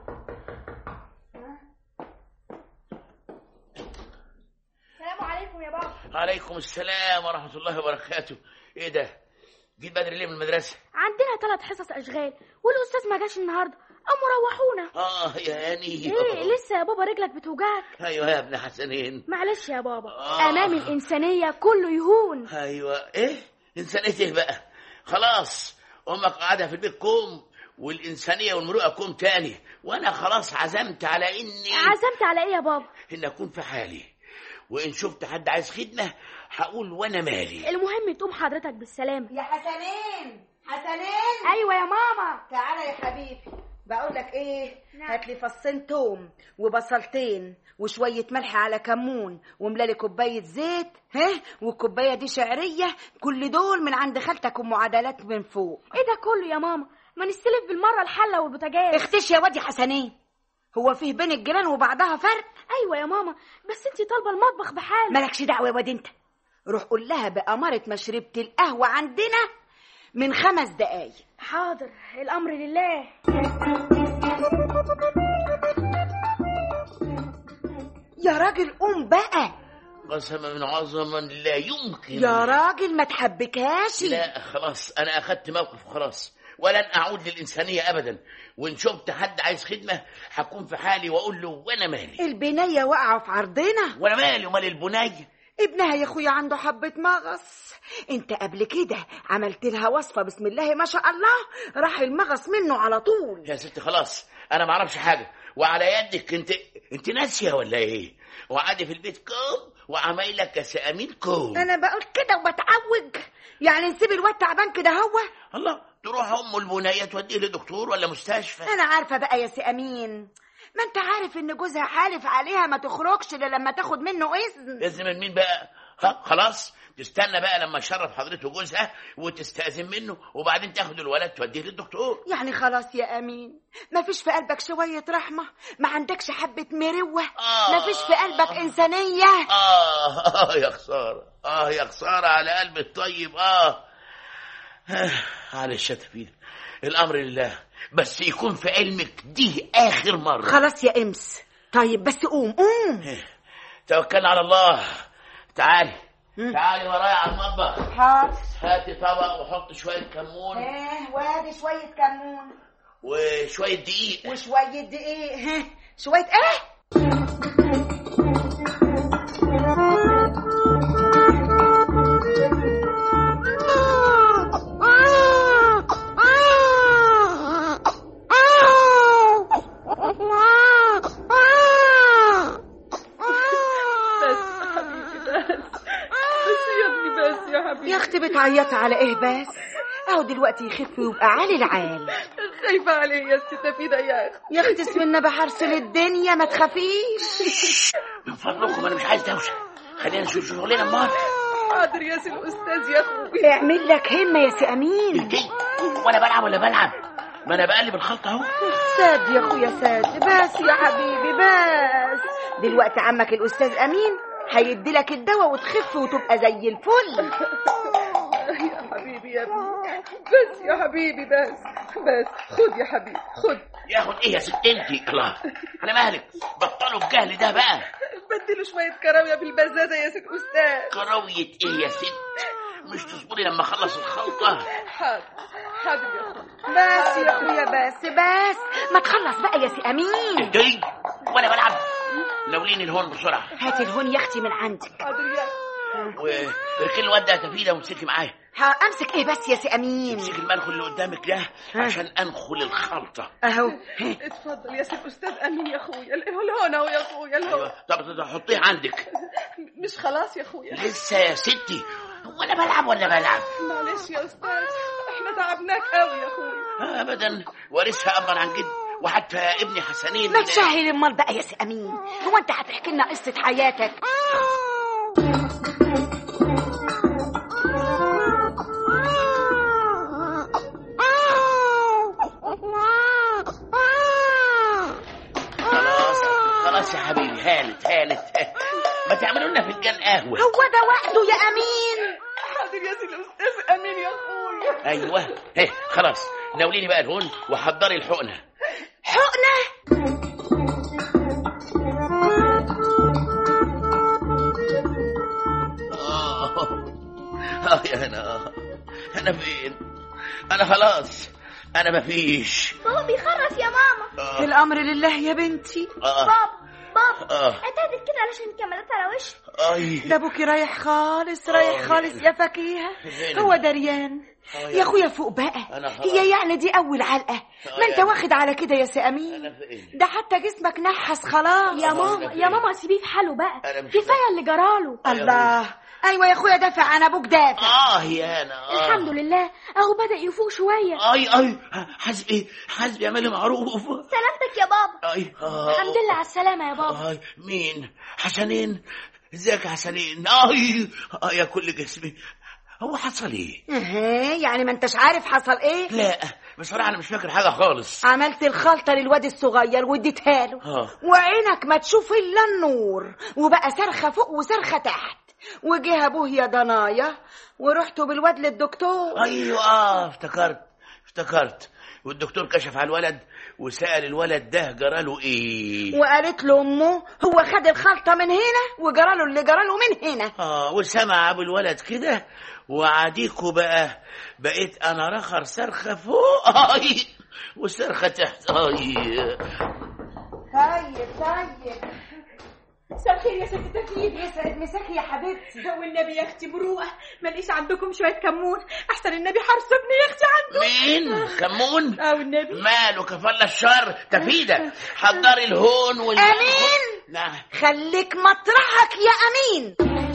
السلام عليكم يا بابا عليكم السلام ورحمه الله وبركاته ايه ده جيت بدري ليه من المدرسه عندنا ثلاث حصص اشغال والاستاذ ما جاش النهارده قاموا روحونا اه يا هاني ايه لسه يا بابا رجلك بتوجعك ايوه يا ابن حسنين معلش يا بابا آه. امام الانسانيه كله يهون ايوه ايه انسانيه ايه بقى خلاص امك قاعده في البيت كوم والانسانيه والمروءه كوم تاني وانا خلاص عزمت على اني عزمت على ايه يا بابا ان اكون في حالي وان شفت حد عايز خدمه هقول وانا مالي المهم تقوم حضرتك بالسلامه يا حسنين حسنين ايوه يا ماما تعالى يا حبيبي بقول لك ايه هات لي فصين توم وبصلتين وشويه ملح على كمون وملالي كوبايه زيت ها والكوبايه دي شعريه كل دول من عند خالتك ام عدلات من فوق ايه ده كله يا ماما ما نستلف بالمره الحله والبوتاجاز اختش يا وادي حسنين هو فيه بين الجيران وبعضها فرق ايوه يا ماما بس انتي طالبه المطبخ بحاله مالكش دعوه يا واد انت روح قول لها بأمارة ما شربت القهوة عندنا من خمس دقايق حاضر الامر لله يا راجل قوم بقى قسما من عظما لا يمكن يا راجل ما تحبكاش لا خلاص انا اخدت موقف وخلاص ولن اعود للانسانيه ابدا وان شفت حد عايز خدمه هكون في حالي واقول له وانا مالي البنية واقعة في عرضنا وانا مالي ومال البنيه ابنها يا اخويا عنده حبة مغص انت قبل كده عملت لها وصفة بسم الله ما شاء الله راح المغص منه على طول يا ستي خلاص انا ما اعرفش حاجه وعلى يدك انت انت ناسيه ولا ايه وقعدي في البيت كوم وعمايلك يا سامين كوم انا بقول كده وبتعوج يعني نسيب الواد تعبان كده هو الله تروح ام البنيه توديه لدكتور ولا مستشفى انا عارفه بقى يا سي امين ما انت عارف ان جوزها حالف عليها ما تخرجش الا لما تاخد منه اذن اذن من مين بقى ها خلاص تستنى بقى لما يشرف حضرته جوزها وتستأذن منه وبعدين تاخد الولد توديه للدكتور يعني خلاص يا امين ما فيش في قلبك شويه رحمه ما عندكش حبه مروه آه. ما فيش في قلبك انسانيه آه, آه يا خسارة آه يا خسارة على قلبي الطيب آه آه، معلش يا تفيد الأمر لله بس يكون في علمك دي آخر مرة خلاص يا امس طيب بس قوم قوم توكلنا على الله تعالي تعالي ورايا على المطبخ حاضر هاتي طبق وحط شوية كمون ايه وادي شويه كمون وشوية دقيق وشويه دقيق ها شويه ايه بس حبيبي بس بس يا ابني بس يا حبيبي يا اختي بتعيطي على ايه بس اهو دلوقتي يخف ويبقى عالي العال خايفة عليه يا ست تفيدة يا أخي يا اختي اسمنا بحرسل الدنيا ما تخافيش من فضلكم أنا مش عايز دوشة خلينا نشوف شغلنا امال حاضر يا سي الأستاذ يا أخوي اعمل لك همه يا سي امين دي وانا بلعب ولا بلعب ما انا بقلب الخلطه اهو ساد يا اخويا ساد بس يا حبيبي بس دلوقتي عمك الاستاذ امين هيدي لك الدواء وتخف وتبقى زي الفل يا حبيبي يا ابني بس يا حبيبي بس بس خد يا حبيبي خد ياخد ايه يا ست انتي الله على مهلك بطلوا الجهل ده بقى بديله شوية كراوية بالبزازة يا ست أستاذ كراوية ايه يا ست مش تصبري لما اخلص الخلطه حاضر حاضر يا أخوي بس يا اخويا بس بس ما تخلص بقى يا سي امين دي وانا بلعب لوليني الهون بسرعه هات الهون يا اختي من عندك حاضر يا واركن الواد ده تفيده وامسكي معايا ها امسك ايه بس يا سي امين امسكي الملح اللي قدامك ده عشان انخل الخلطه اهو اتفضل يا سي الأستاذ أمين يا أخويا الهون أهو يا أخويا الهون طب حطيه عندك مش خلاص يا أخويا لسه يا ستي وانا بلعب ولا بلعب معلش يا أستاذ احنا تعبناك قوي يا أخويا ابدا وارثها ابا عن جد وحتى ابني حسنين ما تسهل امال بقى يا سي امين هو انت هتحكي لنا قصه حياتك خلاص خلاص يا حبيبي هانت هانت ما تعملوا لنا فنجان قهوه هو ده وقته يا امين حاضر يا سي الأستاذ أمين يا أخويا ايوه هي خلاص ناوليني بقى الهون وحضري الحقنه حقنه آه آه يا أنا أنا فين؟ أنا خلاص أنا مفيش بابا بيخرف يا ماما آه الامر لله يا بنتي آه بابا بابا آه انت هتت كده علشان الكاميرات على وشك أي ده ابوكي رايح خالص رايح آه، خالص يا فكيهه فين؟ هو دريان آه، يا اخويا فوق بقى أنا خلاص. هي يعني دي اول علقه ما انت يا- واخد على كده يا سي امين أنا فين؟ ده حتى جسمك نحس خلاص يا ماما يا ماما سيبيه في حاله بقى أنا مش كفايه اللي جراله الله ايوه يا اخويا دافع عن ابوك دافع اه يا انا آه. الحمد لله اهو بدأ يفوق شوية اي اي حسبي حسبي اعملي معروف سلامتك يا بابا اي آه. الحمد لله على السلامة يا بابا اي مين حسنين ازيك يا حسنين اي آه يا كل جسمي هو حصل ايه اها يعني ما انتش عارف حصل ايه لا بصراحه انا مش فاكر حاجه خالص عملت الخلطة للواد الصغير واديتها له اه وعينك ما تشوف الا النور وبقى صرخة فوق وصرخة تحت وجه ابوه يا ضنايا ورحتوا بالواد للدكتور ايوه اه افتكرت افتكرت والدكتور كشف على الولد وسأل الولد ده جراله ايه وقالت له امه هو خد الخلطة من هنا وجراله اللي جراله من هنا اه وسمع ابو الولد كده وعديكوا بقى بقيت انا رخر صرخه فوق اي وصرخه تحت اي طيب طيب مساء الخير يا ست تفيد يسعد مساك يا حبيبتي والنبي يا اختي مروءه ما لقيش عندكم شويه كمون احسن النبي حرصبني يا اختي عنده مين كمون اه والنبي ماله كفل الشر تفيدة حضري الهون وال امين نعم خليك مطرحك يا امين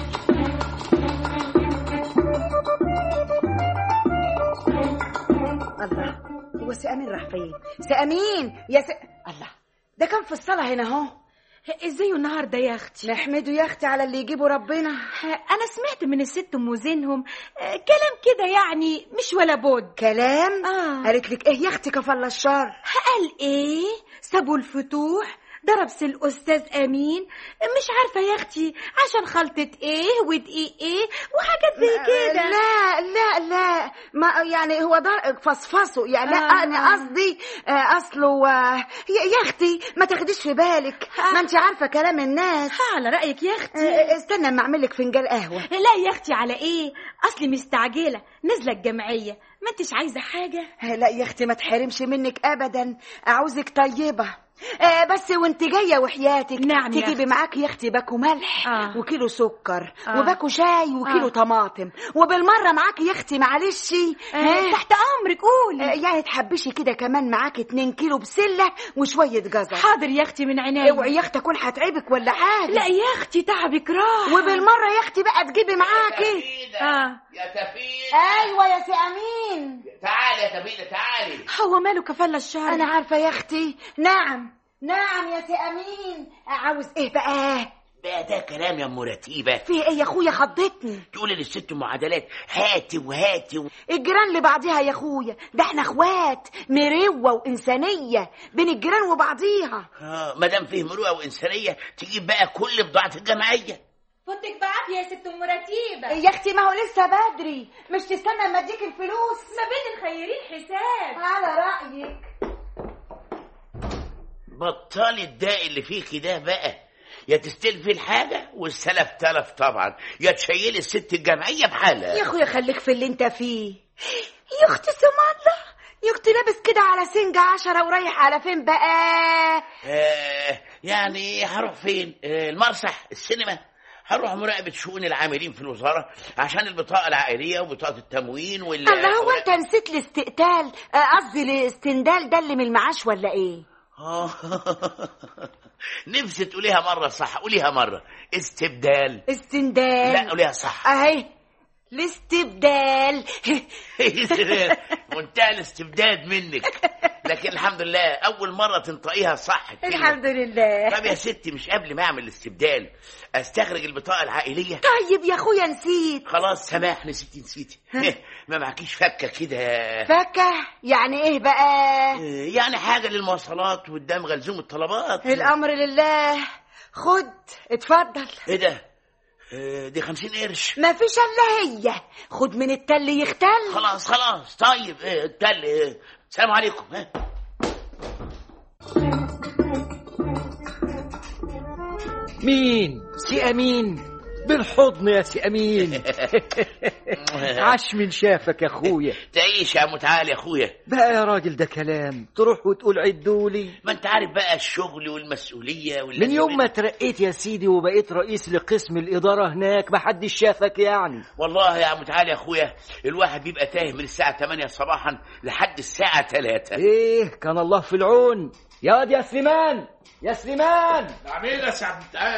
الله هو سي امين راح فين سي امين يا سي الله ده كان في الصلاه هنا اهو ازاي النهارده يا اختي نحمده يا اختي على اللي يجيبه ربنا انا سمعت من الست ام زينهم آه، كلام كده يعني مش ولا بود كلام آه. قالت لك ايه يا اختي كفل الشر قال ايه سابوا الفتوح ضرب سي الاستاذ امين مش عارفه يا اختي عشان خلطه ايه ودقيق ايه وحاجات زي كده لا لا لا ما يعني هو ده فصفصه يعني لا آه. انا قصدي آه، اصله آه، يا يا اختي ما تاخديش في بالك ما انت عارفه كلام الناس على رايك يا اختي آه، استنى اما اعمل لك فنجان قهوه لا يا اختي على ايه اصلي مستعجله نازله الجمعيه ما انتش عايزه حاجه لا يا اختي ما تحرمش منك ابدا اعوزك طيبه آه بس وانت جايه وحياتك نعم يا تجيبي أختي. معاكي يا اختي باكو ملح آه. وكيلو سكر آه. وباكو شاي وكيلو آه. طماطم وبالمره معاكي يا اختي معلش آه. تحت امرك قولي آه، يعني تحبشي كده كمان معاكي 2 كيلو بسله وشويه جزر حاضر يا اختي من عينيا اوعي يا اختي اكون هتعبك ولا حاجه لا يا اختي تعبك راح وبالمره يا اختي بقى تجيبي معاكي تفيدة اه يا تفيدة ايوه يا سي امين تعالي يا تفيدة تعالي هو ماله كفل الشهر انا عارفه يا اختي نعم نعم يا سي امين عاوز ايه بقى بقى ده كلام يا ام رتيبة في ايه يا اخويا خضتني تقولي للست ام عدلات هاتي وهاتي و... الجيران لبعضيها يا اخويا ده احنا اخوات مروه وانسانيه بين الجيران وبعضيها آه ما دام فيه مروءه وانسانيه تجيب بقى كل بضاعه الجمعيه فوتك بعافيه يا ست ام رتيبه يا اختي ما هو لسه بدري مش تستنى اما اديك الفلوس ما بين الخيرين حساب على رايك بطلي الداء اللي فيكي ده بقى يا تستلفي الحاجه والسلف تلف طبعا يا تشيلي الست الجمعيه بحالها يا اخويا خليك في اللي انت فيه يا اختي سم الله يا اختي لابس كده على سنجة عشرة ورايح على فين بقى آه يعني هروح فين آه المسرح السينما هروح مراقبة شؤون العاملين في الوزارة عشان البطاقة العائلية وبطاقة التموين وال الله هو انت نسيت الاستقتال آه، قصدي الاستندال ده اللي من المعاش ولا ايه آه. نفسي تقوليها مرة صح قوليها مرة استبدال استندال لا قوليها صح اهي الاستبدال منتهى الاستبداد منك لكن الحمد لله أول مرة تنطقيها صح الكلمة. الحمد لله طب يا ستي مش قبل ما أعمل الاستبدال أستخرج البطاقة العائلية طيب يا اخويا نسيت خلاص سماح نسيتي نسيتي ما معكيش فكة كده فكة يعني ايه بقى يعني حاجة للمواصلات والدم غلزوم الطلبات الامر لله خد اتفضل ايه ده آه، دي خمسين قرش ما فيش الا هي خد من التل يختل خلاص خلاص طيب ايه التل إيه. السلام عليكم ها مين سي امين بالحضن يا سي امين عاش من شافك يا اخويا تعيش يا متعال يا اخويا بقى يا راجل ده كلام تروح وتقول عدولي ما انت عارف بقى الشغل والمسؤولية من يوم ما ترقيت يا سيدي وبقيت رئيس لقسم الإدارة هناك محدش شافك يعني والله يا متعال يا اخويا الواحد بيبقى تايه من الساعة 8 صباحا لحد الساعة 3 ايه كان الله في العون يا واد يا سليمان يا سليمان نعم ايه يا سي عبد التعال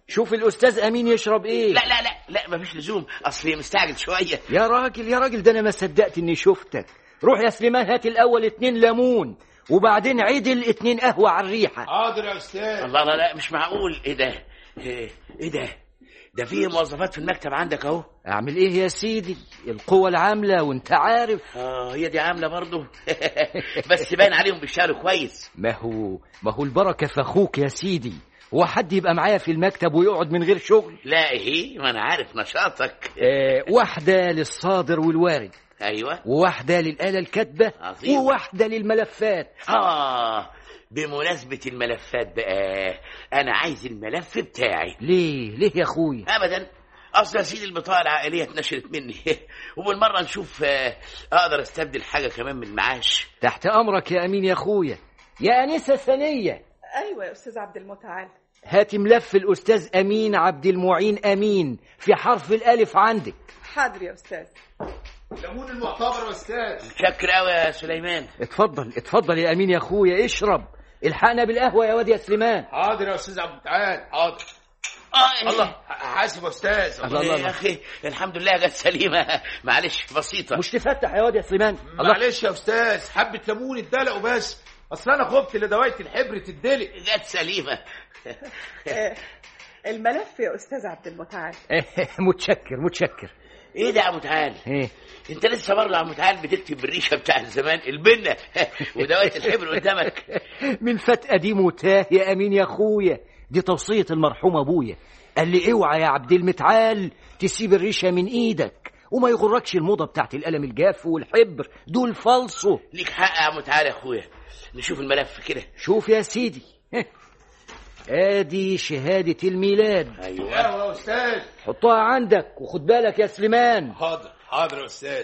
شوف الاستاذ امين يشرب ايه لا لا لا لا مفيش لزوم اصلي مستعجل شويه يا راجل يا راجل ده انا ما صدقت اني شفتك روح يا سليمان هات الاول اتنين ليمون وبعدين عدل اتنين قهوه على الريحه حاضر يا استاذ الله لا لا مش معقول ايه ده ايه إيه ده ده في موظفات في المكتب عندك اهو اعمل ايه يا سيدي القوة العاملة وانت عارف اه هي دي عامله برضه بس باين عليهم بيشتغلوا كويس ما هو ما هو البركة في اخوك يا سيدي هو حد يبقى معايا في المكتب ويقعد من غير شغل لا ايه ما انا عارف نشاطك آه واحدة للصادر والوارد ايوه وواحدة للآلة الكاتبة عظيم. وواحدة للملفات اه بمناسبة الملفات بقى أنا عايز الملف بتاعي ليه ليه يا أخوي أبدا أصل يا سيدي البطاقة العائلية اتنشرت مني وبالمرة نشوف آه، أقدر أستبدل حاجة كمان من المعاش تحت أمرك يا أمين يا أخويا يا أنسة ثانية ايوه يا استاذ عبد المتعال هات ملف الأستاذ أمين عبد المعين أمين في حرف الألف عندك حاضر يا استاذ ليمون المعتبر يا استاذ شكر قوي يا سليمان اتفضل اتفضل يا أمين يا أخويا اشرب الحقنا بالقهوة يا واد يا سليمان حاضر يا استاذ عبد التعال حاضر آه الله حاسب يا استاذ الله الله يا الله أخي الحمد لله جت سليمة معلش بسيطة مش تفتح يا واد يا سليمان الله معلش يا استاذ حبه ليمون اتدلقوا بس اصل انا خفت لدوايه الحبر تتدلق جت سليمة آه، الملف يا استاذ عبد المتعال متشكر متشكر ايه ده يا ابو تعال ايه انت لسه برضه يا ابو تعال بتكتب بالريشه بتاع زمان البنه ودوايه الحبر قدامك من فات قديم وتاه يا امين يا اخويا دي توصيه المرحوم ابويا قال لي اوعى يا عبد المتعال تسيب الريشه من ايدك وما يغركش الموضه بتاعت القلم الجاف والحبر دول فالصو ليك حق يا ابو تعال يا اخويا نشوف الملف كده شوف يا سيدي ادي شهاده الميلاد ايوه يا استاذ حطها عندك وخد بالك يا سليمان حاضر حاضر يا استاذ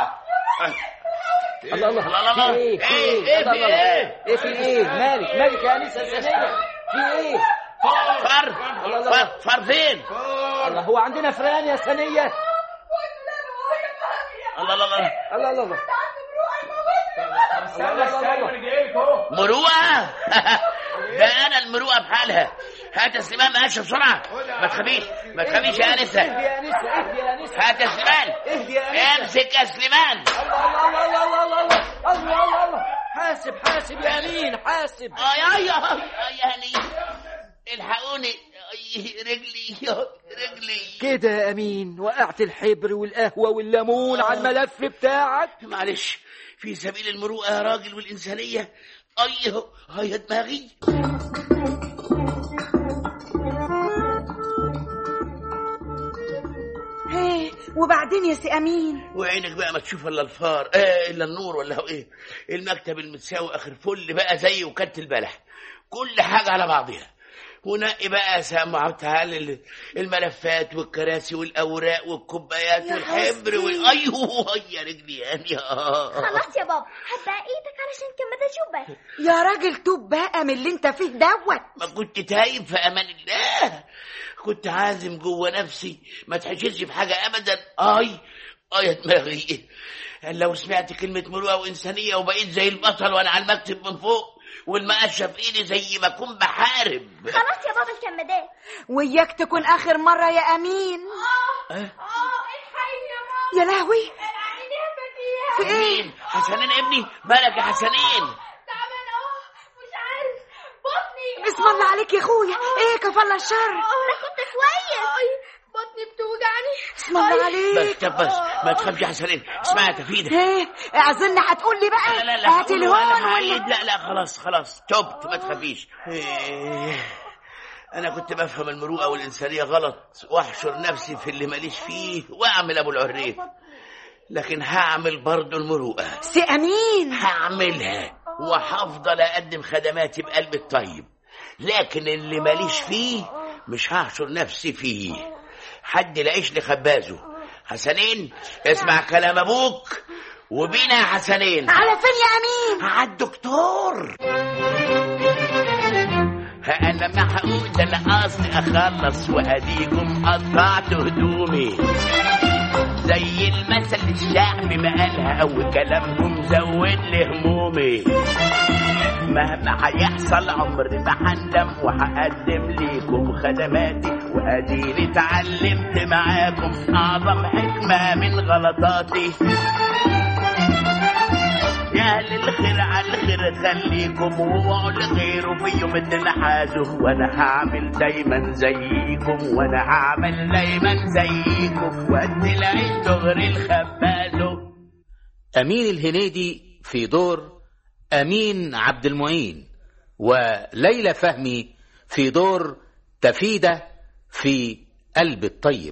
الله الله الله الله. في ايه في إيه، ايه إيه، الله في الله. إيه؟ ايه في ايه مالك مالك يا انسه الثانيه في ايه فر فر فر فين الله هو عندنا فران يا ثانيه الله الله الله الله الله الله استنى استنى انا جايلك اهو مروءه ده انا المروءه بحالها هات يا سليمان ماشي بسرعه ما تخافيش ما تخافيش يا انسه اهدي يا انسه اهدي يا انسه هات يا سليمان اهدي يا انسه امسك يا سليمان الله الله الله الله الله الله الله الله الله حاسب حاسب يا امين حاسب اي اي اي يا هني الحقوني أي، رجلي رجلي كده يا امين وقعت الحبر والقهوه والليمون على الملف بتاعك معلش في سبيل المروءه يا راجل والانسانيه اي هي دماغي ايه وبعدين يا سي امين وعينك بقى ما تشوف الا الفار آه الا النور ولا هو ايه المكتب المتساوي اخر فل بقى زي وكاله البلح كل حاجه على بعضها ونقي بقى يا سامع تعال الملفات والكراسي والاوراق والكوبايات يا والحبر حسين. وال... ايوه يا رجلي يعني آه. خلاص يا بابا هات بقى ايدك علشان كمان اشوفك يا راجل توب بقى من اللي انت فيه دوت ما كنت تايب في امان الله كنت عازم جوه نفسي ما تحشرش في حاجه ابدا اي اي يا دماغي لو سمعت كلمه مروءه وانسانيه وبقيت زي البطل وانا على المكتب من فوق والمقشه في ايدي زي ما اكون بحارب خلاص يا بابا الكمادات وياك تكون اخر مره يا امين أه؟ اه الحقيني يا ماما يا لهوي العيني فيها في ايه مين حسنين ابني مالك يا حسنين تعبان اه مش عارف بطني اسم الله عليك يا اخويا ايه كفالة الشر انا كنت كويس بطني بتوجعني اسم الله عليك بس طب بس ما تخافش يا حسنين اسمعي يا تفيده ايه اعزلنا هتقول لي بقى لا لا لا هات هقول الهون وأنا ولا هعيد. لا لا خلاص خلاص تبت ما تخافيش إيه، انا كنت بفهم المروءه والانسانيه غلط واحشر نفسي في اللي ماليش فيه واعمل ابو العريف لكن هعمل برضو المروءه سي امين هعملها وهفضل اقدم خدماتي بقلب الطيب لكن اللي ماليش فيه مش هحشر نفسي فيه حد لاقيش لي خبازه حسنين اسمع كلام ابوك وبينا يا حسنين على فين يا امين على الدكتور ها انا ما هقول ده انا قصدي اخلص واديكم قطعت هدومي زي المثل الشعبي ما قالها او كلامكم زود لي همومي مهما هيحصل عمري ما هندم وهقدم ليكم خدماتي واديني اتعلمت معاكم اعظم حكمة من غلطاتي يا اهل الخير على الخير خليكم واوعوا لغيره في يوم تنحازوا وانا هعمل دايما زيكم وانا هعمل دايما زيكم وقت العيد دغري الخبازه أمين الهنيدي في دور أمين عبد المعين وليلى فهمي في دور تفيدة في قلب الطيب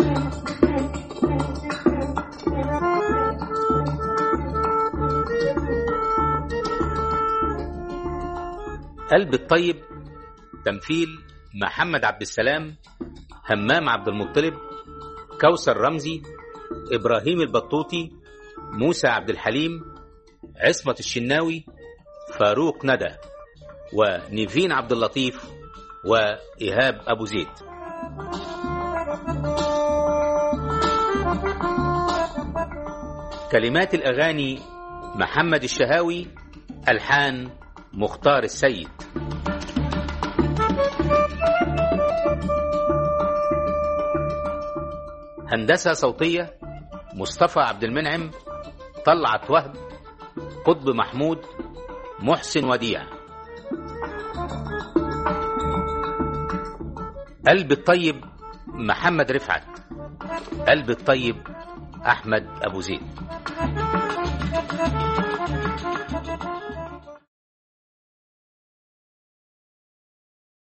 قلب الطيب تمثيل محمد عبد السلام همام عبد المطلب كوثر رمزي إبراهيم البطوطي موسى عبد الحليم عصمة الشناوي فاروق ندى ونيفين عبد اللطيف وإيهاب أبو زيد كلمات الأغاني محمد الشهاوي ألحان مختار السيد هندسة صوتية مصطفى عبد المنعم طلعت وهب قطب محمود محسن وديع قلب الطيب محمد رفعت قلب الطيب أحمد أبو زيد